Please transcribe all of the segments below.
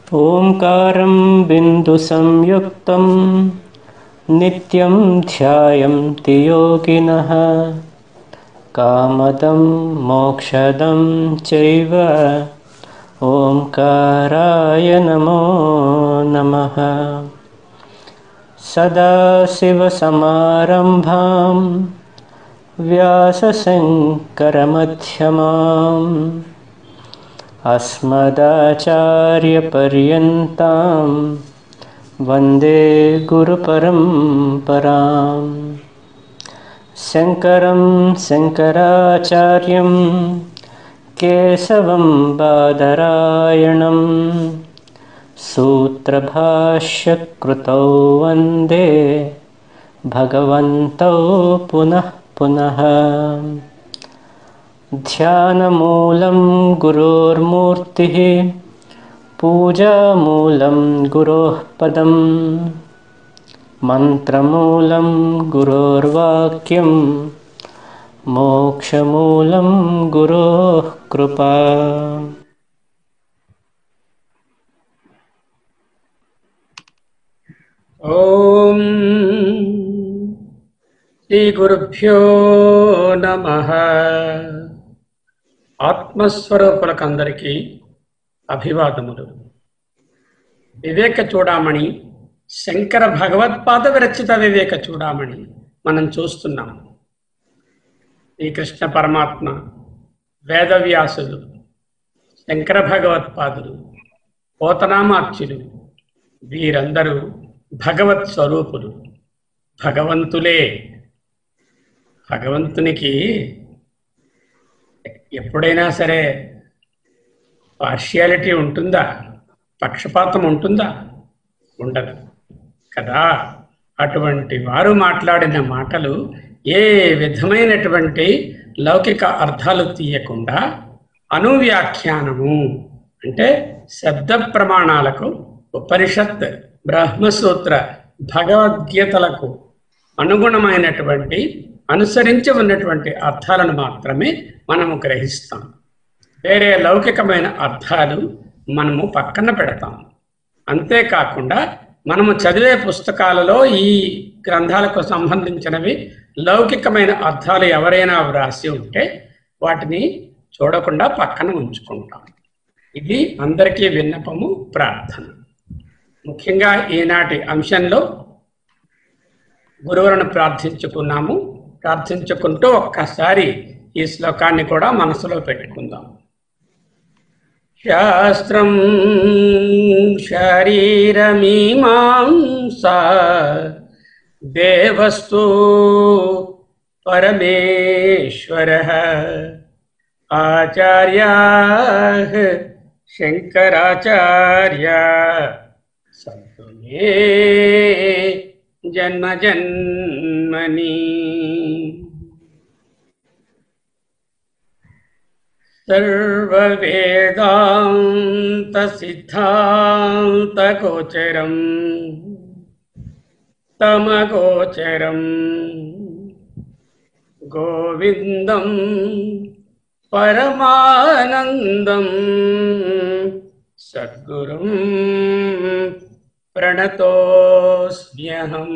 ఓంకారం బిందుసంయుక్తం నిత్యం ధ్యాయంతి యోగినः కామదం మోక్షదం చైవ ఓంకారాయ నమో నమః సదాశివసమారంభాం వ్యాసశంకరమధ్యమాम् अस्मदाचार्यपर्यन्तां वन्दे गुरुपरम्परां शङ्करं शङ्कराचार्यं केशवं बादरायणं सूत्रभाष्यकृतौ वन्दे भगवन्तौ पुनः पुनः ध्यानमूलं गुरोर्मूर्तिः पूजामूलं गुरोः पदं मन्त्रमूलं गुरोर्वाक्यं मोक्षमूलं गुरोः कृपा ఓం శ్రీ గురుభ్యో నమ ఆత్మస్వరూపులకందరికీ అభివాదములు వివేక చూడామణి శంకర భగవత్పాద విరచిత వివేక చూడామణి మనం చూస్తున్నాం ఈ కృష్ణ పరమాత్మ వేదవ్యాసులు శంకర భగవత్పాదులు పోతనామాచ్యులు వీరందరూ భగవత్ స్వరూపులు భగవంతులే భగవంతునికి ఎప్పుడైనా సరే పార్షియాలిటీ ఉంటుందా పక్షపాతం ఉంటుందా ఉండదు కదా అటువంటి వారు మాట్లాడిన మాటలు ఏ విధమైనటువంటి లౌకిక అర్థాలు తీయకుండా అనువ్యాఖ్యానము అంటే శబ్ద ప్రమాణాలకు ఉపనిషత్ బ్రహ్మసూత్ర భగవద్గీతలకు అనుగుణమైనటువంటి అనుసరించి ఉన్నటువంటి అర్థాలను మాత్రమే మనము గ్రహిస్తాం వేరే లౌకికమైన అర్థాలు మనము పక్కన పెడతాం అంతేకాకుండా మనము చదివే పుస్తకాలలో ఈ గ్రంథాలకు సంబంధించినవి లౌకికమైన అర్థాలు ఎవరైనా వ్రాసి ఉంటే వాటిని చూడకుండా పక్కన ఉంచుకుంటాం ఇది అందరికీ విన్నపము ప్రార్థన ముఖ్యంగా ఈనాటి అంశంలో గురువులను ప్రార్థించుకున్నాము ప్రార్థించుకుంటూ ఒక్కసారి ఈ శ్లోకాన్ని కూడా మనసులో పెట్టుకుందాం శాస్త్రం శరీరమీమాంసా దేవస్తు పరమేశ్వర ఆచార్యా శంకరాచార్య సంతు మే జన్మ జన్మని సర్వవేదాంత సిద్ధాంత గోచరం తమగోచరం గోవిందం పరమానందం సద్గురుం ప్రణతోస్మ్యహం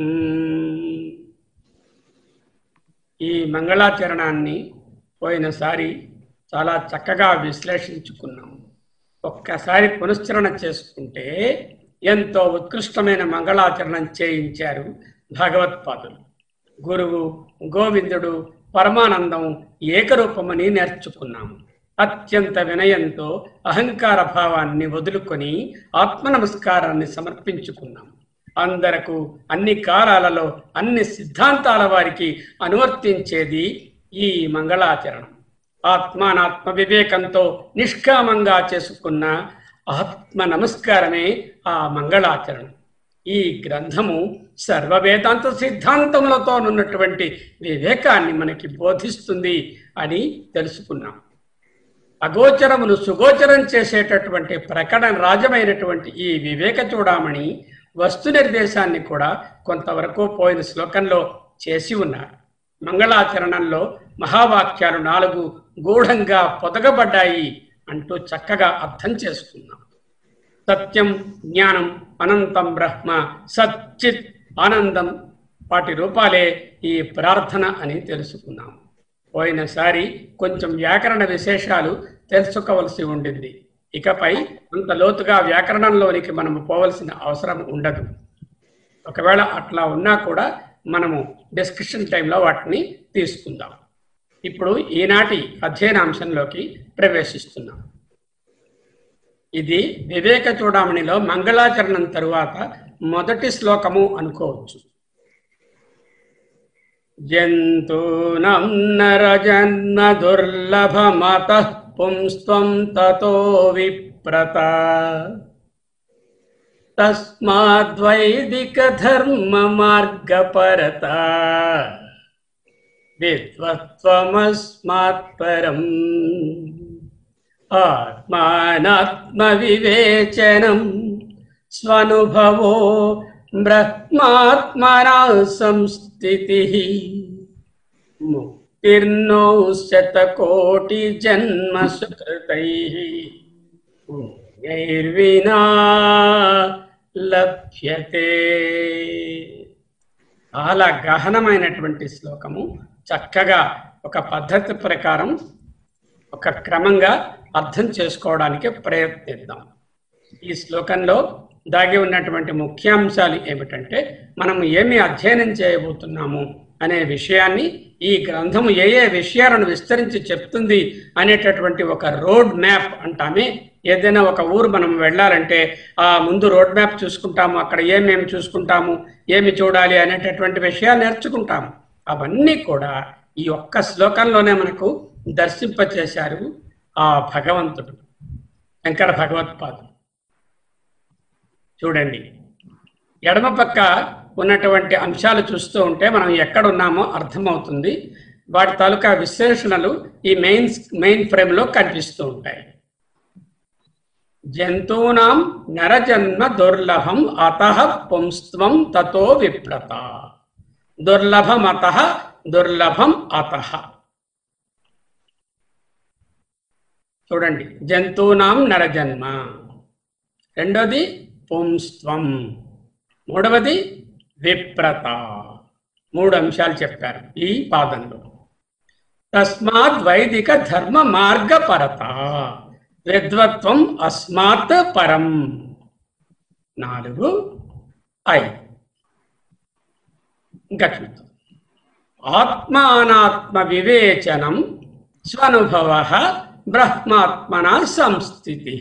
ఈ మంగళాచరణాన్ని పోయినసారి చాలా చక్కగా విశ్లేషించుకున్నాం ఒక్కసారి పునశ్చరణ చేసుకుంటే ఎంతో ఉత్కృష్టమైన మంగళాచరణం చేయించారు భగవత్పాదులు గురువు గోవిందుడు పరమానందం ఏకరూపమని నేర్చుకున్నాము అత్యంత వినయంతో అహంకార భావాన్ని వదులుకొని ఆత్మ నమస్కారాన్ని సమర్పించుకున్నాం అందరకు అన్ని కాలాలలో అన్ని సిద్ధాంతాల వారికి అనువర్తించేది ఈ మంగళాచరణం ఆత్మానాత్మ వివేకంతో నిష్కామంగా చేసుకున్న ఆత్మ నమస్కారమే ఆ మంగళాచరణం ఈ గ్రంథము సర్వ వేదాంత సిద్ధాంతములతో ఉన్నటువంటి వివేకాన్ని మనకి బోధిస్తుంది అని తెలుసుకున్నాం అగోచరమును సుగోచరం చేసేటటువంటి ప్రకటన రాజమైనటువంటి ఈ వివేక చూడామణి వస్తు నిర్దేశాన్ని కూడా కొంతవరకు పోయిన శ్లోకంలో చేసి ఉన్నారు మంగళాచరణంలో మహావాక్యాలు నాలుగు గూఢంగా పొదగబడ్డాయి అంటూ చక్కగా అర్థం చేసుకున్నాం సత్యం జ్ఞానం అనంతం బ్రహ్మ సచ్చిత్ ఆనందం వాటి రూపాలే ఈ ప్రార్థన అని తెలుసుకున్నాం పోయినసారి కొంచెం వ్యాకరణ విశేషాలు తెలుసుకోవలసి ఉండింది ఇకపై అంత లోతుగా వ్యాకరణంలోనికి మనము పోవలసిన అవసరం ఉండదు ఒకవేళ అట్లా ఉన్నా కూడా మనము డిస్కషన్ టైంలో వాటిని తీసుకుందాం ఇప్పుడు ఈనాటి అధ్యయనాంశంలోకి ప్రవేశిస్తున్నాం ఇది వివేక చూడామణిలో మంగళాచరణం తరువాత మొదటి శ్లోకము అనుకోవచ్చు జంతూనం నరజన్మ దుర్లభమత పుంస్త్వం తతో విప్రత తస్మాద్వైదిక ధర్మ మార్గపరత విద్వత్వమస్మాత్ పరం ఆత్మానాత్మవివేచనం స్వనుభవో బ్రహ్మాత్మనా సంస్థితి ముక్తిర్నో శతకోటి జన్మ సుకృతై పుణ్యైర్వినా లభ్యతే చాలా గహనమైనటువంటి శ్లోకము చక్కగా ఒక పద్ధతి ప్రకారం ఒక క్రమంగా అర్థం చేసుకోవడానికి ప్రయత్నిద్దాం ఈ శ్లోకంలో దాగి ఉన్నటువంటి ముఖ్యాంశాలు ఏమిటంటే మనం ఏమి అధ్యయనం చేయబోతున్నాము అనే విషయాన్ని ఈ గ్రంథము ఏ ఏ విషయాలను విస్తరించి చెప్తుంది అనేటటువంటి ఒక రోడ్ మ్యాప్ అంటామే ఏదైనా ఒక ఊరు మనం వెళ్ళాలంటే ఆ ముందు రోడ్ మ్యాప్ చూసుకుంటాము అక్కడ ఏమేమి చూసుకుంటాము ఏమి చూడాలి అనేటటువంటి విషయాలు నేర్చుకుంటాము అవన్నీ కూడా ఈ ఒక్క శ్లోకంలోనే మనకు దర్శింపచేశారు ఆ భగవంతుడు శంకర భగవత్పాదుడు చూడండి ఎడమ పక్క ఉన్నటువంటి అంశాలు చూస్తూ ఉంటే మనం ఎక్కడ ఉన్నామో అర్థమవుతుంది వాటి తాలూకా విశ్లేషణలు ఈ మెయిన్ మెయిన్ ఫ్రేమ్లో కనిపిస్తూ ఉంటాయి జంతూనాం నరజన్మ దుర్లభం అత పుంస్త్వం తతో విప్రత దుర్లభం అత దుర్లభం అత చూడండి జంతూనాం నరజన్మ రెండోది పుంస్త్వం మూడవది విప్రత మూడు అంశాలు చెప్పారు ఈ పాదంలో తస్మాత్ వైదిక ధర్మ మార్గపరత విద్వత్వం అస్మాత్ పరం నాలుగు ఐదు ఇంకా చూద్దాం ఆత్మానాత్మ వివేచనం స్వనుభవ బ్రహ్మాత్మన సంస్థితి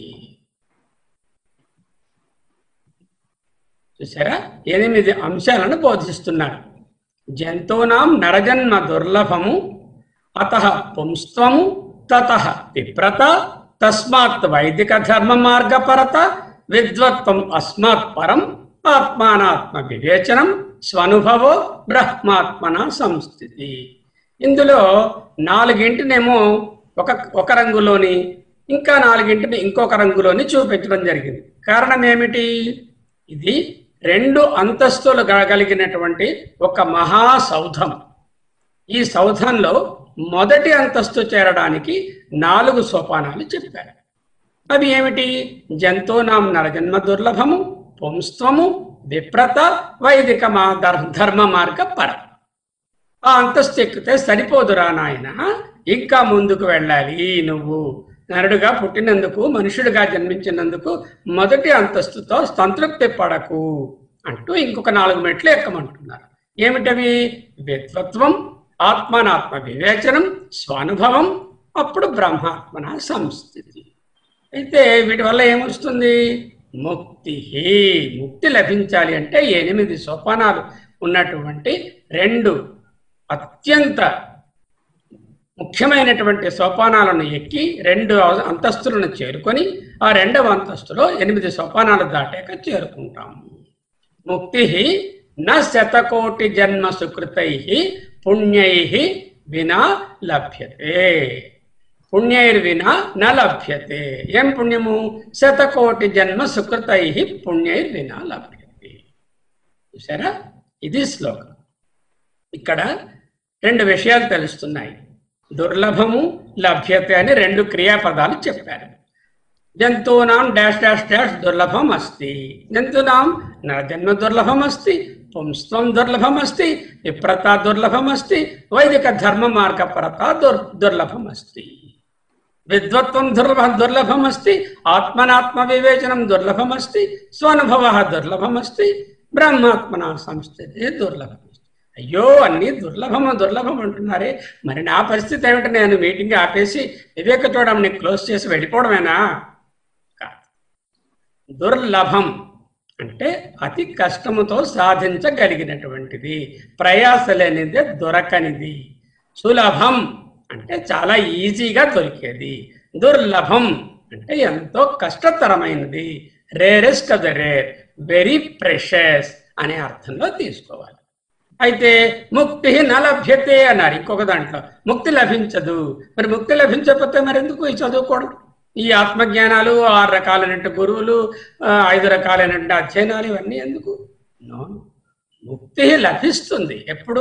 చూసారా ఎనిమిది అంశాలను బోధిస్తున్నారు జంతువునాం నరజన్మ దుర్లభము అత పుంస్త్వము తత విప్రత తస్మాత్ వైదిక ధర్మ మార్గపరత విద్వత్వం అస్మాత్ పరం ఆత్మానాత్మ వివేచనం స్వనుభవో బ్రహ్మాత్మన సంస్థితి ఇందులో నాలుగింటినేమో ఒక ఒక రంగులోని ఇంకా నాలుగింటిని ఇంకొక రంగులోని చూపించడం జరిగింది కారణం ఏమిటి ఇది రెండు అంతస్తులు కలిగినటువంటి ఒక మహా సౌధం ఈ సౌధంలో మొదటి అంతస్తు చేరడానికి నాలుగు సోపానాలు చెప్పారు అవి ఏమిటి జంతువునాం నరజన్మ దుర్లభము పుంస్త్వము విప్రత వైదిక మా ధర్- ధర్మ మార్గ పర ఆ అంతస్తు ఎక్కితే సరిపోదురా నాయన ఇంకా ముందుకు వెళ్ళాలి నువ్వు నరుడుగా పుట్టినందుకు మనుషుడిగా జన్మించినందుకు మొదటి అంతస్తుతో సంతృప్తి పడకు అంటూ ఇంకొక నాలుగు మెట్లు ఎక్కమంటున్నారు ఏమిటవి విద్వత్వం ఆత్మానాత్మ వివేచనం స్వానుభవం అప్పుడు బ్రహ్మాత్మన సంస్థితి అయితే వీటి వల్ల ఏమొస్తుంది ముక్తి ముక్తి లభించాలి అంటే ఎనిమిది సోపానాలు ఉన్నటువంటి రెండు అత్యంత ముఖ్యమైనటువంటి సోపానాలను ఎక్కి రెండు అంతస్తులను చేరుకొని ఆ రెండవ అంతస్తులో ఎనిమిది సోపానాలు దాటాక చేరుకుంటాము ముక్తి న శతకోటి జన్మ సుకృతై పుణ్యై వినా లభ్యతే పుణ్యైర్వినా న లభ్యతే ఏం పుణ్యము శతకోటి జన్మ సుకృతై పుణ్యైర్వినా లభ్యతే చూసారా ఇది శ్లోకం ఇక్కడ రెండు విషయాలు తెలుస్తున్నాయి దుర్లభము లభ్యత అని రెండు క్రియాపదాలు చెప్పారు జంతూనాం డాష్ డాష్ డాష్ దుర్లభం అస్తి జంతూనాం నరజన్మ దుర్లభం అస్తి పుంస్త్వం దుర్లభం అస్తి విప్రత దుర్లభం అస్తి వైదిక ధర్మ మార్గపరత దుర్ దుర్లభం అస్తి విద్వత్వం దుర్లభ దుర్లభం అస్తి ఆత్మనాత్మ వివేచనం దుర్లభం అస్తి స్వనుభవ దుర్లభం అస్తి బ్రహ్మాత్మన సంస్థితి దుర్లభం అయ్యో అన్ని దుర్లభము దుర్లభం అంటున్నారే మరి నా పరిస్థితి ఏమిటి నేను మీటింగ్ ఆపేసి వివేక చూడమని క్లోజ్ చేసి వెళ్ళిపోవడమేనా కాదు దుర్లభం అంటే అతి కష్టముతో సాధించగలిగినటువంటిది ప్రయాస లేనిదే దొరకనిది సులభం అంటే చాలా ఈజీగా దొరికేది దుర్లభం అంటే ఎంతో కష్టతరమైనది rarest of the rare very precious అనే అర్థంలో తీసుకోవాలి అయితే ముక్తి నలభ్యతే అన్నారు ఇంకొక దాంట్లో ముక్తి లభించదు మరి ముక్తి లభించకపోతే మరి ఎందుకు ఈ చదువుకోవడం ఈ ఆత్మజ్ఞానాలు ఆరు రకాలైన గురువులు ఆ, ఐదు రకాలైన అధ్యయనాలు ఇవన్నీ ఎందుకు నో ముక్తి లభిస్తుంది ఎప్పుడు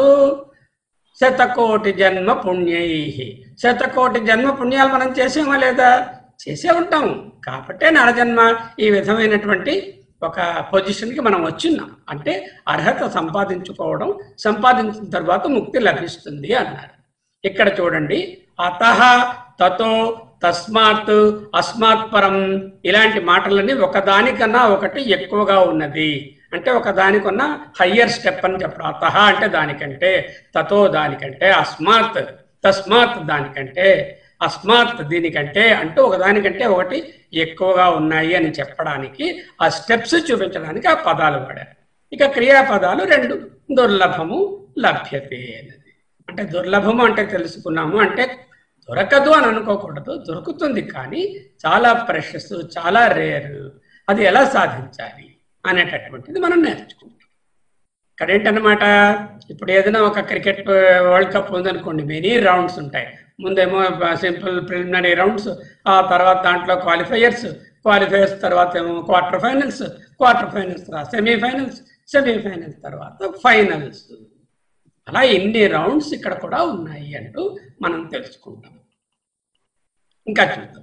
శతకోటి జన్మ పుణ్యై శతకోటి జన్మ పుణ్యాలు మనం చేసామా లేదా చేసే ఉంటాం కాబట్టే నరజన్మ ఈ విధమైనటువంటి ఒక పొజిషన్కి మనం వచ్చిన్నాం అంటే అర్హత సంపాదించుకోవడం సంపాదించిన తర్వాత ముక్తి లభిస్తుంది అన్నారు ఇక్కడ చూడండి అత తతో తస్మాత్ అస్మాత్ పరం ఇలాంటి మాటలన్నీ ఒకదానికన్నా ఒకటి ఎక్కువగా ఉన్నది అంటే ఒక దానికన్న హయ్యర్ స్టెప్ అని చెప్పడం అత అంటే దానికంటే తతో దానికంటే అస్మాత్ తస్మాత్ దానికంటే అస్మాత్ దీనికంటే అంటూ ఒకదానికంటే ఒకటి ఎక్కువగా ఉన్నాయి అని చెప్పడానికి ఆ స్టెప్స్ చూపించడానికి ఆ పదాలు వాడారు ఇక క్రియాపదాలు రెండు దుర్లభము లభ్యతే అనేది అంటే దుర్లభము అంటే తెలుసుకున్నాము అంటే దొరకదు అని అనుకోకూడదు దొరుకుతుంది కానీ చాలా ప్రెషస్ చాలా రేర్ అది ఎలా సాధించాలి అనేటటువంటిది మనం నేర్చుకుంటాం ఇక్కడ ఏంటన్నమాట ఇప్పుడు ఏదైనా ఒక క్రికెట్ వరల్డ్ కప్ ఉందనుకోండి మెనీ రౌండ్స్ ఉంటాయి ముందేమో సింపుల్ ప్రిలిమినరీ రౌండ్స్ ఆ తర్వాత దాంట్లో క్వాలిఫైయర్స్ క్వాలిఫైయర్స్ తర్వాత ఏమో క్వార్టర్ ఫైనల్స్ క్వార్టర్ ఫైనల్స్ తర్వాత సెమీఫైనల్స్ సెమీఫైనల్స్ తర్వాత ఫైనల్స్ అలా ఎన్ని రౌండ్స్ ఇక్కడ కూడా ఉన్నాయి అంటూ మనం తెలుసుకుంటాం ఇంకా చూద్దాం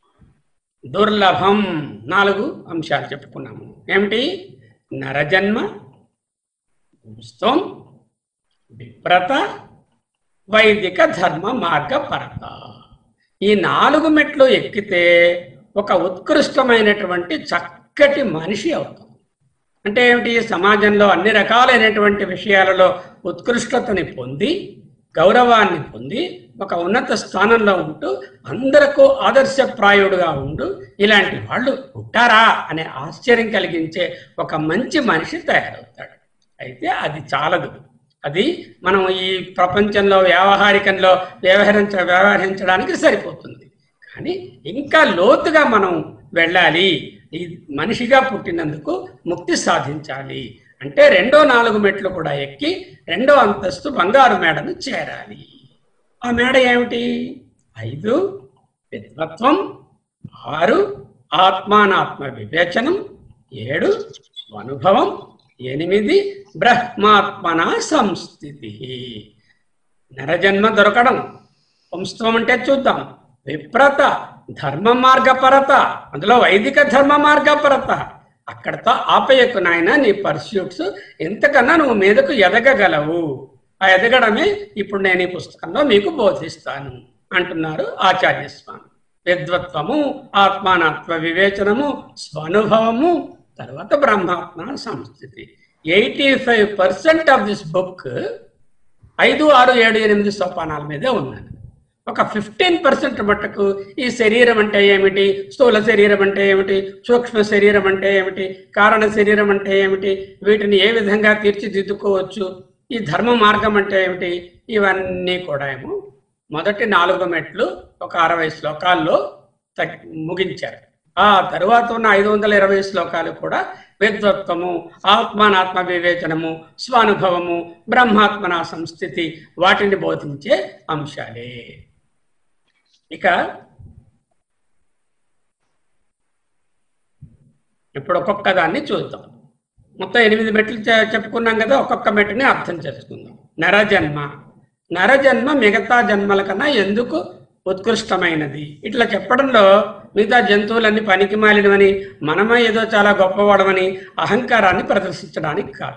దుర్లభం నాలుగు అంశాలు చెప్పుకున్నాము ఏమిటి నరజన్మ స్థం విప్రత వైదిక ధర్మ మార్గ పరత ఈ నాలుగు మెట్లు ఎక్కితే ఒక ఉత్కృష్టమైనటువంటి చక్కటి మనిషి అవుతాం అంటే ఏమిటి సమాజంలో అన్ని రకాలైనటువంటి విషయాలలో ఉత్కృష్టతని పొంది గౌరవాన్ని పొంది ఒక ఉన్నత స్థానంలో ఉంటూ అందరకు ఆదర్శప్రాయుడుగా ఉండు ఇలాంటి వాళ్ళు ఉంటారా అనే ఆశ్చర్యం కలిగించే ఒక మంచి మనిషి తయారవుతాడు అయితే అది చాలదు అది మనం ఈ ప్రపంచంలో వ్యావహారికంలో వ్యవహరించ వ్యవహరించడానికి సరిపోతుంది కానీ ఇంకా లోతుగా మనం వెళ్ళాలి ఈ మనిషిగా పుట్టినందుకు ముక్తి సాధించాలి అంటే రెండో నాలుగు మెట్లు కూడా ఎక్కి రెండో అంతస్తు బంగారు మేడను చేరాలి ఆ మేడ ఏమిటి ఐదు విద్వత్వం ఆరు ఆత్మానాత్మ వివేచనం ఏడు అనుభవం ఎనిమిది బ్రహ్మాత్మన సంస్థితి నరజన్మ దొరకడం వంశత్వం అంటే చూద్దాం విప్రత ధర్మ మార్గపరత అందులో వైదిక ధర్మ మార్గపరత అక్కడతో ఆపేయకు నాయన నీ పర్స్యూట్స్ ఎంతకన్నా నువ్వు మీదకు ఎదగగలవు ఆ ఎదగడమే ఇప్పుడు నేను ఈ పుస్తకంలో మీకు బోధిస్తాను అంటున్నారు ఆచార్య స్వామి విద్వత్వము ఆత్మానాత్మ వివేచనము స్వనుభవము తర్వాత బ్రహ్మాత్మ సంస్థితి eighty five percent of this book ఐదు ఆరు ఏడు ఎనిమిది సోపానాల మీదే ఉన్నది ఒక ఫిఫ్టీన్ పర్సెంట్ మట్టుకు ఈ శరీరం అంటే ఏమిటి స్థూల శరీరం అంటే ఏమిటి సూక్ష్మ శరీరం అంటే ఏమిటి కారణ శరీరం అంటే ఏమిటి వీటిని ఏ విధంగా తీర్చిదిద్దుకోవచ్చు ఈ ధర్మ మార్గం అంటే ఏమిటి ఇవన్నీ కూడా ఏమో మొదటి నాలుగు మెట్లు ఒక అరవై శ్లోకాల్లో తగ్- ముగించారు ఆ తరువాత ఉన్న ఐదు వందల ఇరవై శ్లోకాలు కూడా విద్వత్వము ఆత్మానాత్మ వివేచనము స్వానుభవము బ్రహ్మాత్మన సంస్థితి వాటిని బోధించే అంశాలే ఇక ఇప్పుడు ఒక్కొక్క దాన్ని చూద్దాం మొత్తం ఎనిమిది మెట్లు చె- చెప్పుకున్నాం కదా ఒక్కొక్క మెట్టుని అర్థం చేసుకుందాం నరజన్మ నరజన్మ మిగతా జన్మల కన్నా ఎందుకు ఉత్కృష్టమైనది ఇట్లా చెప్పడంలో మిగతా జంతువులన్నీ పనికి మాలినవని మనమే ఏదో చాలా గొప్పవాడమని అహంకారాన్ని ప్రదర్శించడానికి కాదు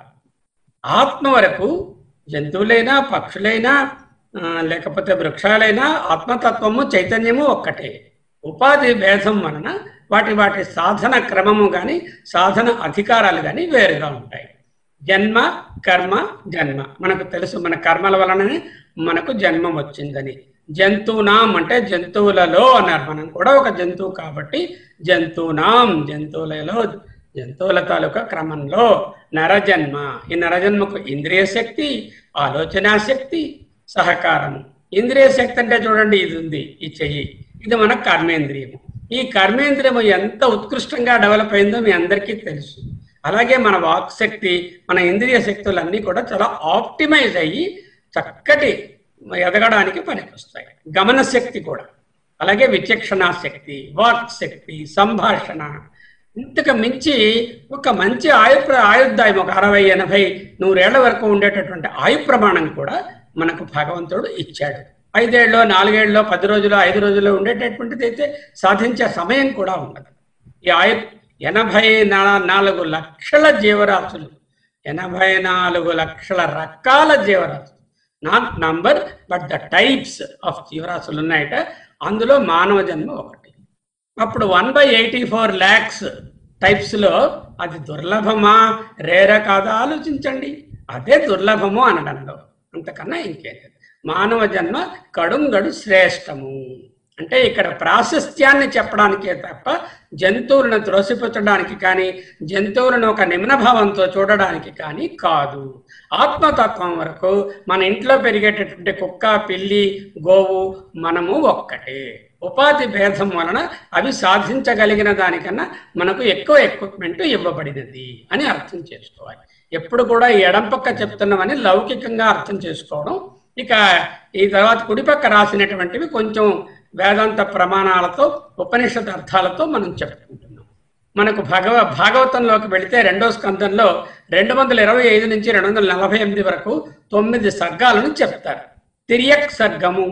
ఆత్మ వరకు జంతువులైనా పక్షులైనా ఆ, లేకపోతే వృక్షాలైనా ఆత్మతత్వము చైతన్యము ఒక్కటే ఉపాధి భేదం వలన వాటి వాటి సాధన క్రమము కానీ సాధన అధికారాలు కానీ వేరుగా ఉంటాయి జన్మ కర్మ జన్మ మనకు తెలుసు మన కర్మల వలననే మనకు జన్మం వచ్చిందని జంతువునాం అంటే జంతువులలో అన్నారు మనం కూడా ఒక జంతువు కాబట్టి జంతువునాం జంతువులలో జంతువుల తాలూకా క్రమంలో నరజన్మ ఈ నరజన్మకు ఇంద్రియ శక్తి ఆలోచనా శక్తి సహకారము ఇంద్రియ శక్తి అంటే చూడండి ఇది ఉంది ఈ చెయ్యి ఇది మన కర్మేంద్రియము ఈ కర్మేంద్రియము ఎంత ఉత్కృష్టంగా డెవలప్ అయిందో మీ అందరికీ తెలుసు అలాగే మన వాక్ శక్తి మన ఇంద్రియ శక్తులన్నీ కూడా చాలా ఆప్టిమైజ్ అయ్యి చక్కటి ఎదగడానికి పనికొస్తాయి గమన శక్తి కూడా అలాగే విచక్షణా శక్తి వాక్ శక్తి సంభాషణ ఇంతకు మించి ఒక మంచి ఆయు ప్ర- ఆయుర్దాయం ఒక అరవై ఎనభై నూరేళ్ల వరకు ఉండేటటువంటి ఆయు ప్రమాణం కూడా మనకు భగవంతుడు ఇచ్చాడు ఐదేళ్ళలో నాలుగేళ్ళలో పది రోజులు ఐదు రోజుల్లో ఉండేటటువంటిది అయితే సాధించే సమయం కూడా ఉండదు ఈ ఆయు ఎనభై నా- నాలుగు లక్షల జీవరాశులు ఎనభై నాలుగు లక్షల రకాల జీవరాశులు not number but the types of జీవరాశులు ఉన్నాయట అందులో మానవ జన్మ ఒకటి అప్పుడు one by eighty four lakhs టైప్స్లో అది దుర్లభమా రేరా కాదా ఆలోచించండి అదే దుర్లభము అనడంలో అంతకన్నా ఇంకేం లేదు మానవ జన్మ కడుంగడు శ్రేష్టము అంటే ఇక్కడ ప్రాశస్త్యాన్ని చెప్పడానికే తప్ప జంతువులను త్రోసిపుచ్చడానికి కానీ జంతువులను ఒక నిమ్నభావంతో చూడడానికి కానీ కాదు ఆత్మతత్వం వరకు మన ఇంట్లో పెరిగేటటువంటి కుక్క పిల్లి గోవు మనము ఒక్కటే ఉపాధి భేదం వలన అవి సాధించగలిగిన దానికన్నా మనకు ఎక్కువ ఎక్విప్మెంట్ ఇవ్వబడినది అని అర్థం చేసుకోవాలి ఎప్పుడు కూడా ఈ ఎడంపక్క చెప్తున్నామని లౌకికంగా అర్థం చేసుకోవడం ఇక ఈ తర్వాత కుడిపక్క రాసినటువంటివి కొంచెం వేదాంత ప్రమాణాలతో ఉపనిషత్ అర్థాలతో మనం చెప్పుకుంటున్నాం మనకు భగవ భాగవతంలోకి వెళితే రెండో స్కందంలో రెండు వందల ఇరవై ఐదు నుంచి రెండు వందల నలభై ఎనిమిది వరకు తొమ్మిది సర్గాలను చెప్తారు తిరియక్ సర్గము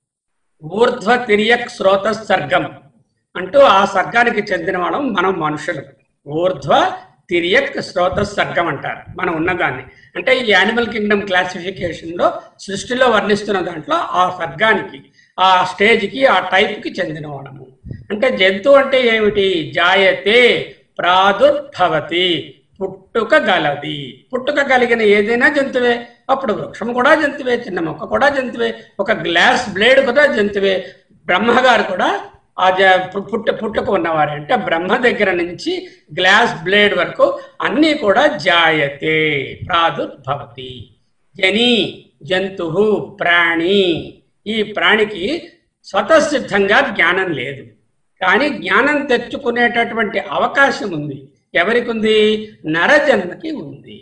ఊర్ధ్వ తిరియక్ శ్రోత సర్గం అంటూ ఆ సర్గానికి చెందిన వాళ్ళం మనం మనుషులు ఊర్ధ్వ తిరియక్ శ్రోత సర్గం అంటారు మనం ఉన్నదాన్ని అంటే ఈ యానిమల్ కింగ్డమ్ క్లాసిఫికేషన్లో సృష్టిలో వర్ణిస్తున్న దాంట్లో ఆ సర్గానికి ఆ స్టేజ్కి ఆ టైప్కి చెందిన వాళ్ళము అంటే జంతువు అంటే ఏమిటి జాయతే ప్రాదుర్భవతి పుట్టుక గలది పుట్టుక కలిగిన ఏదైనా జంతువే అప్పుడు వృక్షం కూడా జంతువే చిన్న మొక్క కూడా జంతువే ఒక గ్లాస్ బ్లేడ్ కూడా జంతువే బ్రహ్మగారు కూడా ఆ జ పు- పుట్ట పుట్టుకు ఉన్నవారే అంటే బ్రహ్మ దగ్గర నుంచి గ్లాస్ బ్లేడ్ వరకు అన్నీ కూడా జాయతే ప్రాదుర్భవతి జని జంతు ప్రాణి ఈ ప్రాణికి స్వతసిద్ధంగా జ్ఞానం లేదు కానీ జ్ఞానం తెచ్చుకునేటటువంటి అవకాశం ఉంది ఎవరికి ఉంది నరజన్మకి ఉంది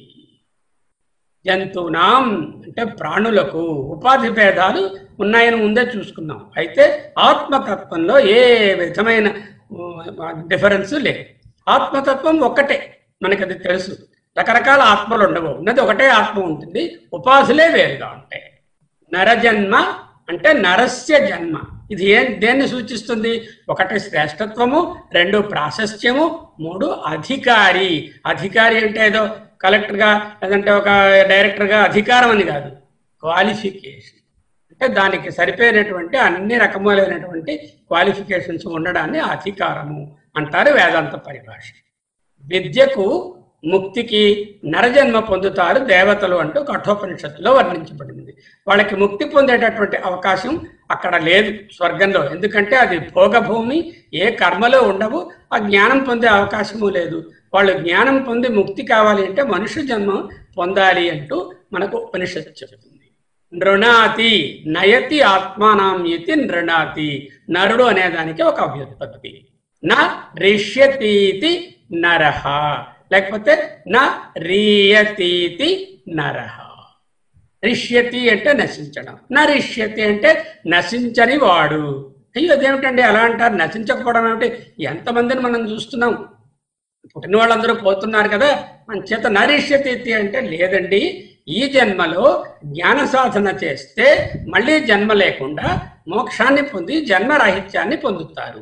జంతువునాం అంటే ప్రాణులకు ఉపాధి భేదాలు ఉన్నాయని ముందే చూసుకున్నాం అయితే ఆత్మతత్వంలో ఏ విధమైన డిఫరెన్స్ లేదు ఆత్మతత్వం ఒక్కటే మనకి అది తెలుసు రకరకాల ఆత్మలు ఉండవు ఉన్నది ఒకటే ఆత్మ ఉంటుంది ఉపాధులే వేరుగా ఉంటాయి నరజన్మ అంటే నరస్య జన్మ ఇది ఏం దేన్ని సూచిస్తుంది ఒకటి శ్రేష్టత్వము రెండు ప్రాశస్త్యము మూడు అధికారి అధికారి అంటే ఏదో కలెక్టర్గా లేదంటే ఒక డైరెక్టర్గా అధికారం అని కాదు క్వాలిఫికేషన్ అంటే దానికి సరిపోయినటువంటి అన్ని రకములైనటువంటి క్వాలిఫికేషన్స్ ఉండడాన్ని అధికారము అంటారు వేదాంత పరిభాష విద్యకు ముక్తికి నరజన్మ పొందుతారు దేవతలు అంటూ కఠోపనిషత్తులో వర్ణించబడింది వాళ్ళకి ముక్తి పొందేటటువంటి అవకాశం అక్కడ లేదు స్వర్గంలో ఎందుకంటే అది భోగభూమి ఏ కర్మలో ఉండవు ఆ జ్ఞానం పొందే అవకాశము లేదు వాళ్ళు జ్ఞానం పొంది ముక్తి కావాలి అంటే మనుష్య జన్మ పొందాలి అంటూ మనకు ఉపనిషత్తు చెబుతుంది నృణాతి నయతి ఆత్మానాం ఇతి నృణాతి నరుడు అనేదానికి ఒక వ్యుత్పత్తి నా రిష్యతీతి నరహ లేకపోతే నా రీయతీతి నరహ రిష్యతి అంటే నశించడం నా రిష్యతి అంటే నశించని వాడు అయ్యో అదేమిటండి అలా అంటారు నశించకపోవడం ఏమిటి ఎంతమందిని మనం చూస్తున్నాం పుట్టిన వాళ్ళందరూ పోతున్నారు కదా మన చేత నరిష్యతి అంటే లేదండి ఈ జన్మలో జ్ఞాన సాధన చేస్తే మళ్ళీ జన్మ లేకుండా మోక్షాన్ని పొంది జన్మరాహిత్యాన్ని పొందుతారు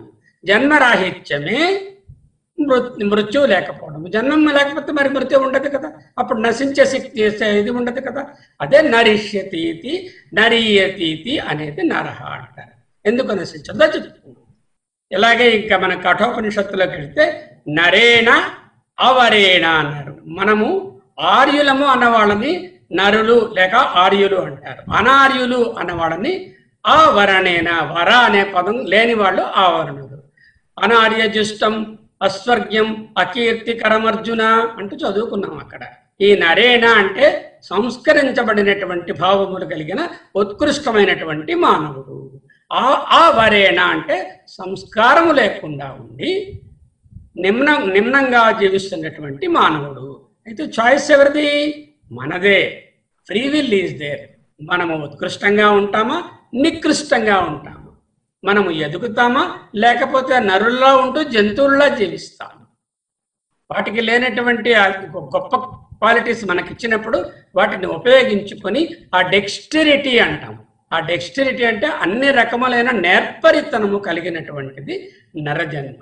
జన్మరాహిత్యమే మృ- మృత్యువు లేకపోవడం జన్మం లేకపోతే మరి మృత్యు ఉండదు కదా అప్పుడు నశించే శక్తి చేసే ఇది ఉండదు కదా అదే నరిష్యతీతి నరీయతీతి అనేది నరహ అంటారు ఎందుకు నశించదో చెప్తున్నాం ఇలాగే ఇంకా మన కఠోపనిషత్తులోకి వెళ్తే నరేణ అవరేణ అన్నారు మనము ఆర్యులము అన్న వాళ్ళని నరులు లేక ఆర్యులు అంటారు అనార్యులు అన్న వాళ్ళని ఆవరణేన వర అనే పదం లేని వాళ్ళు ఆవరణులు అనార్యజుష్టం అస్వర్గ్యం అకీర్తికరమర్జున అంటూ చదువుకున్నాం అక్కడ ఈ నరేణ అంటే సంస్కరించబడినటువంటి భావములు కలిగిన ఉత్కృష్టమైనటువంటి మానవుడు ఆ ఆ వరేణ అంటే సంస్కారము లేకుండా ఉండి నిమ్న నిమ్నంగా జీవిస్తున్నటువంటి మానవుడు అయితే చాయిస్ ఎవరిది మనదే ఫ్రీ విల్ ఈజ్ దేర్ మనము ఉత్కృష్టంగా ఉంటామా నికృష్టంగా ఉంటామా మనము ఎదుగుతామా లేకపోతే నరుల్లో ఉంటూ జంతువుల్లా జీవిస్తామా వాటికి లేనటువంటి ఆ గొప్ప క్వాలిటీస్ మనకి ఇచ్చినప్పుడు వాటిని ఉపయోగించుకొని ఆ డెక్స్టిరిటీ అంటాం ఆ డెక్స్టిరిటీ అంటే అన్ని రకములైన నేర్పరితనము కలిగినటువంటిది నరజన్మ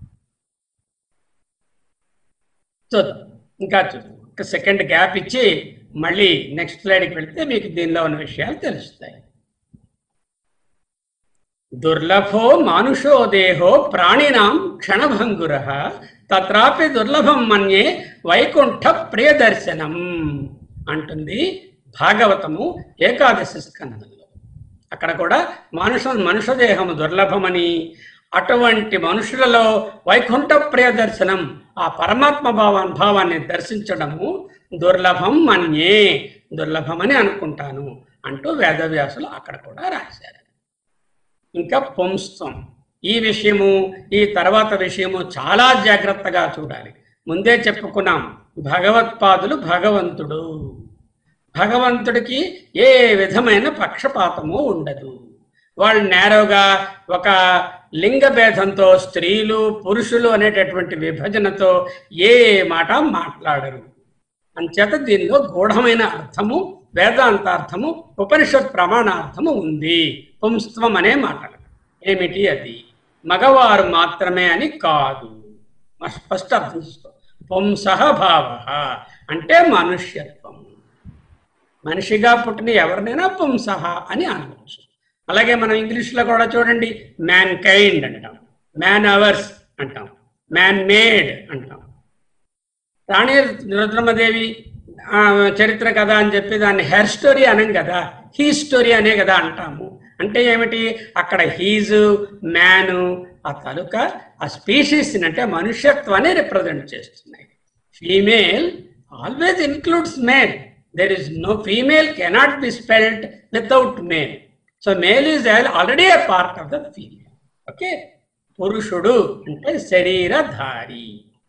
చూద్దాం ఇంకా చూద్దాం ఒక సెకండ్ గ్యాప్ ఇచ్చి మళ్ళీ నెక్స్ట్ స్లైడ్కి వెళ్తే మీకు దీనిలో ఉన్న విషయాలు తెలుస్తాయి దుర్లభో మానుషో దేహో ప్రాణినాం క్షణభంగుర తత్రాపి దుర్లభం మన్యే వైకుంఠ ప్రియదర్శనం అంటుంది భాగవతము ఏకాదశి స్కందంలో అక్కడ కూడా మనుష మనుష దేహము దుర్లభమని అటువంటి మనుషులలో వైకుంఠ ప్రియదర్శనం ఆ పరమాత్మ భావాన్ భావాన్ని దర్శించడము దుర్లభం మన్యే దుర్లభమని అనుకుంటాను అంటూ వేదవ్యాసులు అక్కడ కూడా రాశారు ఇంకా పుంస్తం ఈ విషయము ఈ తర్వాత విషయము చాలా జాగ్రత్తగా చూడాలి ముందే చెప్పుకున్నాం భగవత్పాదులు భగవంతుడు భగవంతుడికి ఏ విధమైన పక్షపాతము ఉండదు వాళ్ళు నేరోగా ఒక లింగ భేదంతో స్త్రీలు పురుషులు అనేటటువంటి విభజనతో ఏ మాట మాట్లాడరు అంచేత దీనిలో గూఢమైన అర్థము వేదాంతార్థము ఉపనిషత్ ప్రమాణార్థము ఉంది పుంస్త్వం అనే మాటలు ఏమిటి అది మగవారు మాత్రమే అని కాదు ఫస్ట్ అర్థం చేసుకో పుంసః భావ అంటే మనుష్యత్వం మనిషిగా పుట్టిన ఎవరినైనా పుంసః అని అనవచ్చు అలాగే మనం ఇంగ్లీష్లో కూడా చూడండి మ్యాన్ కైండ్ అంటాం మ్యాన్ అవర్స్ అంటాం మ్యాన్ మేడ్ అంటాం రాణి రుద్రమదేవి ఆ, చరిత్ర కదా అని చెప్పి దాన్ని హెయిర్ స్టోరీ అనం కదా హీ స్టోరీ అనే కదా అంటాము అంటే ఏమిటి అక్కడ హీజు మ్యాను ఆ తాలూకా ఆ స్పీషీస్ అంటే మనుష్యత్వాన్ని రిప్రజెంట్ చేస్తున్నాయి female always includes male there is no female cannot be spelled without male so male is already a part of the female okay పురుషుడు అంటే శరీరధారి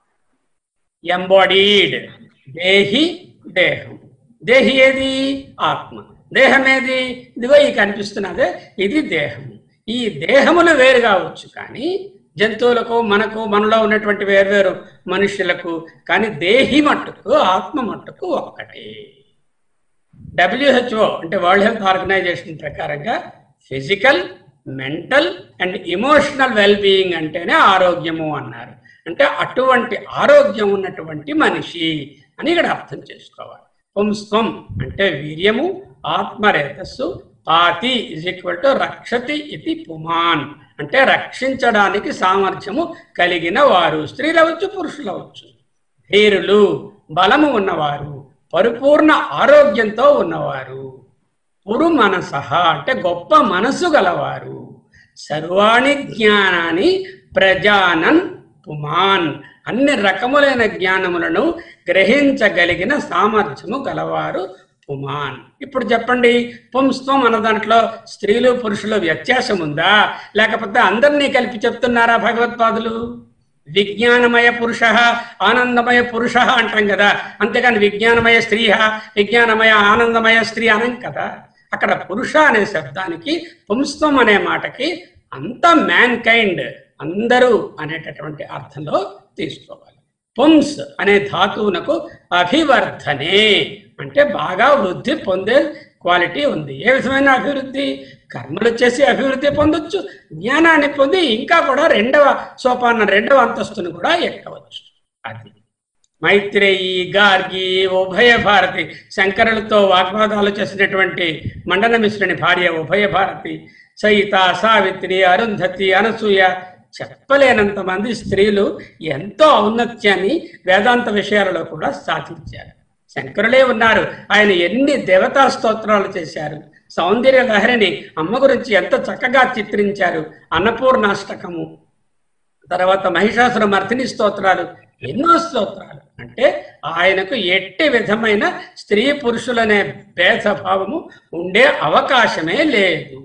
ఎంబాడీడ్ దేహి దేహం దేహి ఏది ఆత్మ దేహం ఏది ఇదిగో ఈ కనిపిస్తున్నదే ఇది దేహం ఈ దేహములు వేరు కావచ్చు కానీ జంతువులకు మనకు మనలో ఉన్నటువంటి వేర్వేరు మనుషులకు కానీ దేహి మట్టుకు ఆత్మ మట్టుకు ఒక్కటే డబ్ల్యూహెచ్ఓ అంటే వరల్డ్ హెల్త్ ఆర్గనైజేషన్ ప్రకారంగా physical mental and emotional well being అంటేనే ఆరోగ్యము అన్నారు అంటే అటువంటి ఆరోగ్యం ఉన్నటువంటి మనిషి అని ఇక్కడ అర్థం చేసుకోవాలి పుంస్వం అంటే వీర్యము ఆత్మరేతస్సు పాతి ఇజ్ ఈక్వల్ టు రక్షతి ఇది పుమాన్ అంటే రక్షించడానికి సామర్థ్యము కలిగిన వారు స్త్రీలు అవచ్చు పురుషులు అవచ్చు ధీరులు బలము ఉన్నవారు పరిపూర్ణ ఆరోగ్యంతో ఉన్నవారు పురు మనసహ అంటే గొప్ప మనసు గలవారు సర్వాణి జ్ఞానాన్ని ప్రజానన్ పుమాన్ అన్ని రకములైన జ్ఞానములను గ్రహించగలిగిన సామర్థ్యము గలవారు పుమాన్ ఇప్పుడు చెప్పండి పుంస్త్వం అన్న దాంట్లో స్త్రీలు పురుషులు వ్యత్యాసం ఉందా లేకపోతే అందరినీ కలిపి చెప్తున్నారా భగవత్పాదులు విజ్ఞానమయ పురుష ఆనందమయ పురుష అంటాం కదా అంతేకాని విజ్ఞానమయ స్త్రీ విజ్ఞానమయ ఆనందమయ స్త్రీ అనం కదా అక్కడ పురుష అనే శబ్దానికి పుంస్త్వం అనే మాటకి అంత మ్యాన్ కైండ్ అందరూ అనేటటువంటి అర్థంలో తీసుకోవాలి పుంస్ అనే ధాతువునకు అభివర్ధనే అంటే బాగా వృద్ధి పొందే క్వాలిటీ ఉంది ఏ విధమైన అభివృద్ధి కర్మలు చేసి అభివృద్ధి పొందొచ్చు జ్ఞానాన్ని పొంది ఇంకా కూడా రెండవ సోపాన రెండవ అంతస్తును కూడా ఎక్కవచ్చు అది మైత్రేయి గార్గి ఉభయ భారతి శంకరులతో వాగ్వాదాలు చేసినటువంటి మండన మిశ్రుని భార్య ఉభయ భారతి సయిత సావిత్రి అరుంధతి అనసూయ చెప్పలేనంత మంది స్త్రీలు ఎంతో ఔన్నత్యాన్ని వేదాంత విషయాలలో కూడా సాధించారు శంకరులే ఉన్నారు ఆయన ఎన్ని దేవతా స్తోత్రాలు చేశారు సౌందర్య లహరిని అమ్మ గురించి ఎంత చక్కగా చిత్రించారు అన్నపూర్ణాష్టకము తర్వాత మహిషాసుర మర్దిని స్తోత్రాలు ఎన్నో స్తోత్రాలు అంటే ఆయనకు ఎట్టి విధమైన స్త్రీ పురుషులనే భేదభావము ఉండే అవకాశమే లేదు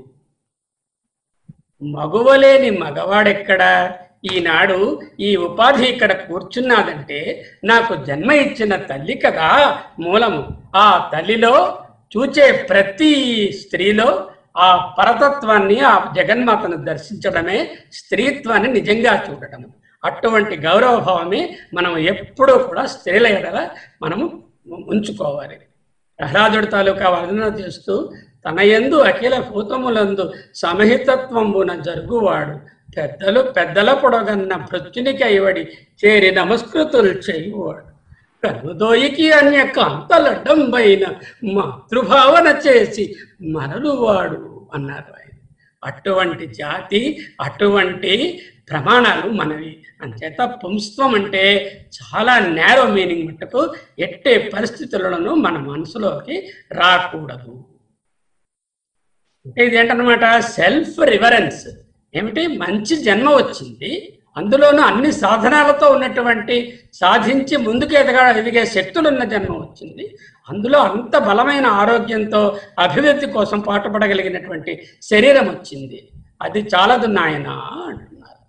మగువలేని మగవాడెక్కడా ఈనాడు ఈ ఉపాధి ఇక్కడ కూర్చున్నాదంటే నాకు జన్మ ఇచ్చిన తల్లి కదా మూలము ఆ తల్లిలో చూచే ప్రతి స్త్రీలో ఆ పరతత్వాన్ని ఆ జగన్మాతను దర్శించడమే స్త్రీత్వాన్ని నిజంగా చూడటము అటువంటి గౌరవభావమే మనం ఎప్పుడూ కూడా స్త్రీల ఎడల మనము ఉంచుకోవాలి ప్రహ్లాదుడి తాలూకా వర్ణన చేస్తూ తన యందు అఖిల భూతములందు సమహితత్వంబున జరుగువాడు పెద్దలు పెద్దల పొడగన్న భృత్యునికి అయ్యవడి చేరి నమస్కృతులు చేయువాడు కనుదోయికి అన్య కాంతలడ్డంబైన మాతృభావన చేసి మరలువాడు అన్నారు ఆయన అటువంటి జాతి అటువంటి ప్రమాణాలు మనవి అంచేత పుంస్త్వం అంటే చాలా నేరో మీనింగ్ మట్టుకు ఎట్టే పరిస్థితులను మన మనసులోకి రాకూడదు అంటే ఇదేంటనమాట సెల్ఫ్ రివరెన్స్ ఏమిటి మంచి జన్మ వచ్చింది అందులోనూ అన్ని సాధనాలతో ఉన్నటువంటి సాధించి ముందుకు ఎదగా ఎదిగే శక్తులున్న జన్మ వచ్చింది అందులో అంత బలమైన ఆరోగ్యంతో అభివృద్ధి కోసం పాటుపడగలిగినటువంటి శరీరం వచ్చింది అది చాలదు నాయన అంటున్నారు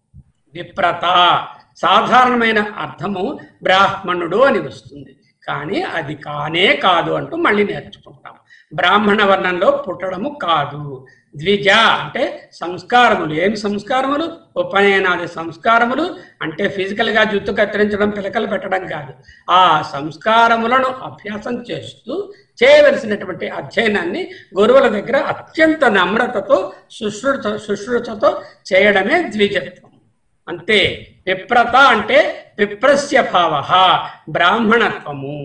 విప్రత సాధారణమైన అర్థము బ్రాహ్మణుడు అని వస్తుంది కానీ అది కానే కాదు అంటూ మళ్ళీ నేర్చుకుంటాం బ్రాహ్మణ వర్ణంలో పుట్టడము కాదు ద్విజ అంటే సంస్కారములు ఏమి సంస్కారములు ఉపనయనాది సంస్కారములు అంటే ఫిజికల్గా జుట్టు కత్తిరించడం పిలకలు పెట్టడం కాదు ఆ సంస్కారములను అభ్యాసం చేస్తూ చేయవలసినటువంటి అధ్యయనాన్ని గురువుల దగ్గర అత్యంత నమ్రతతో శుశ్రూష శుశ్రూషతో చేయడమే ద్విజత్వం అంతే విప్రత అంటే విప్రస్య భావ బ్రాహ్మణత్వము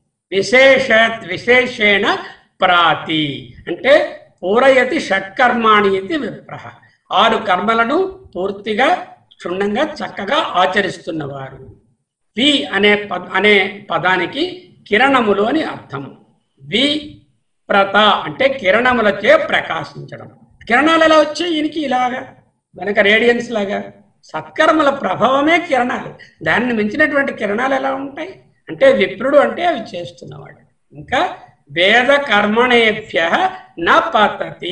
విశేష విశేషేణ ప్రాతి అంటే పూరయతి షట్కర్మాణి ఇది విప్రహ ఆరు కర్మలను పూర్తిగా క్షుణ్ణంగా చక్కగా ఆచరిస్తున్నవారు వి అనే పద అనే పదానికి కిరణములు అని అర్థము వి ప్రత అంటే కిరణములచే ప్రకాశించడం కిరణాలు ఎలా వచ్చాయి ఈయనకి ఇలాగా వెనక రేడియన్స్ లాగా సత్కర్మల ప్రభావమే కిరణాలు దాన్ని మించినటువంటి కిరణాలు ఎలా ఉంటాయి అంటే విప్రుడు అంటే అవి చేస్తున్నవాడు ఇంకా వేద కర్మణేభ్య నా పతతి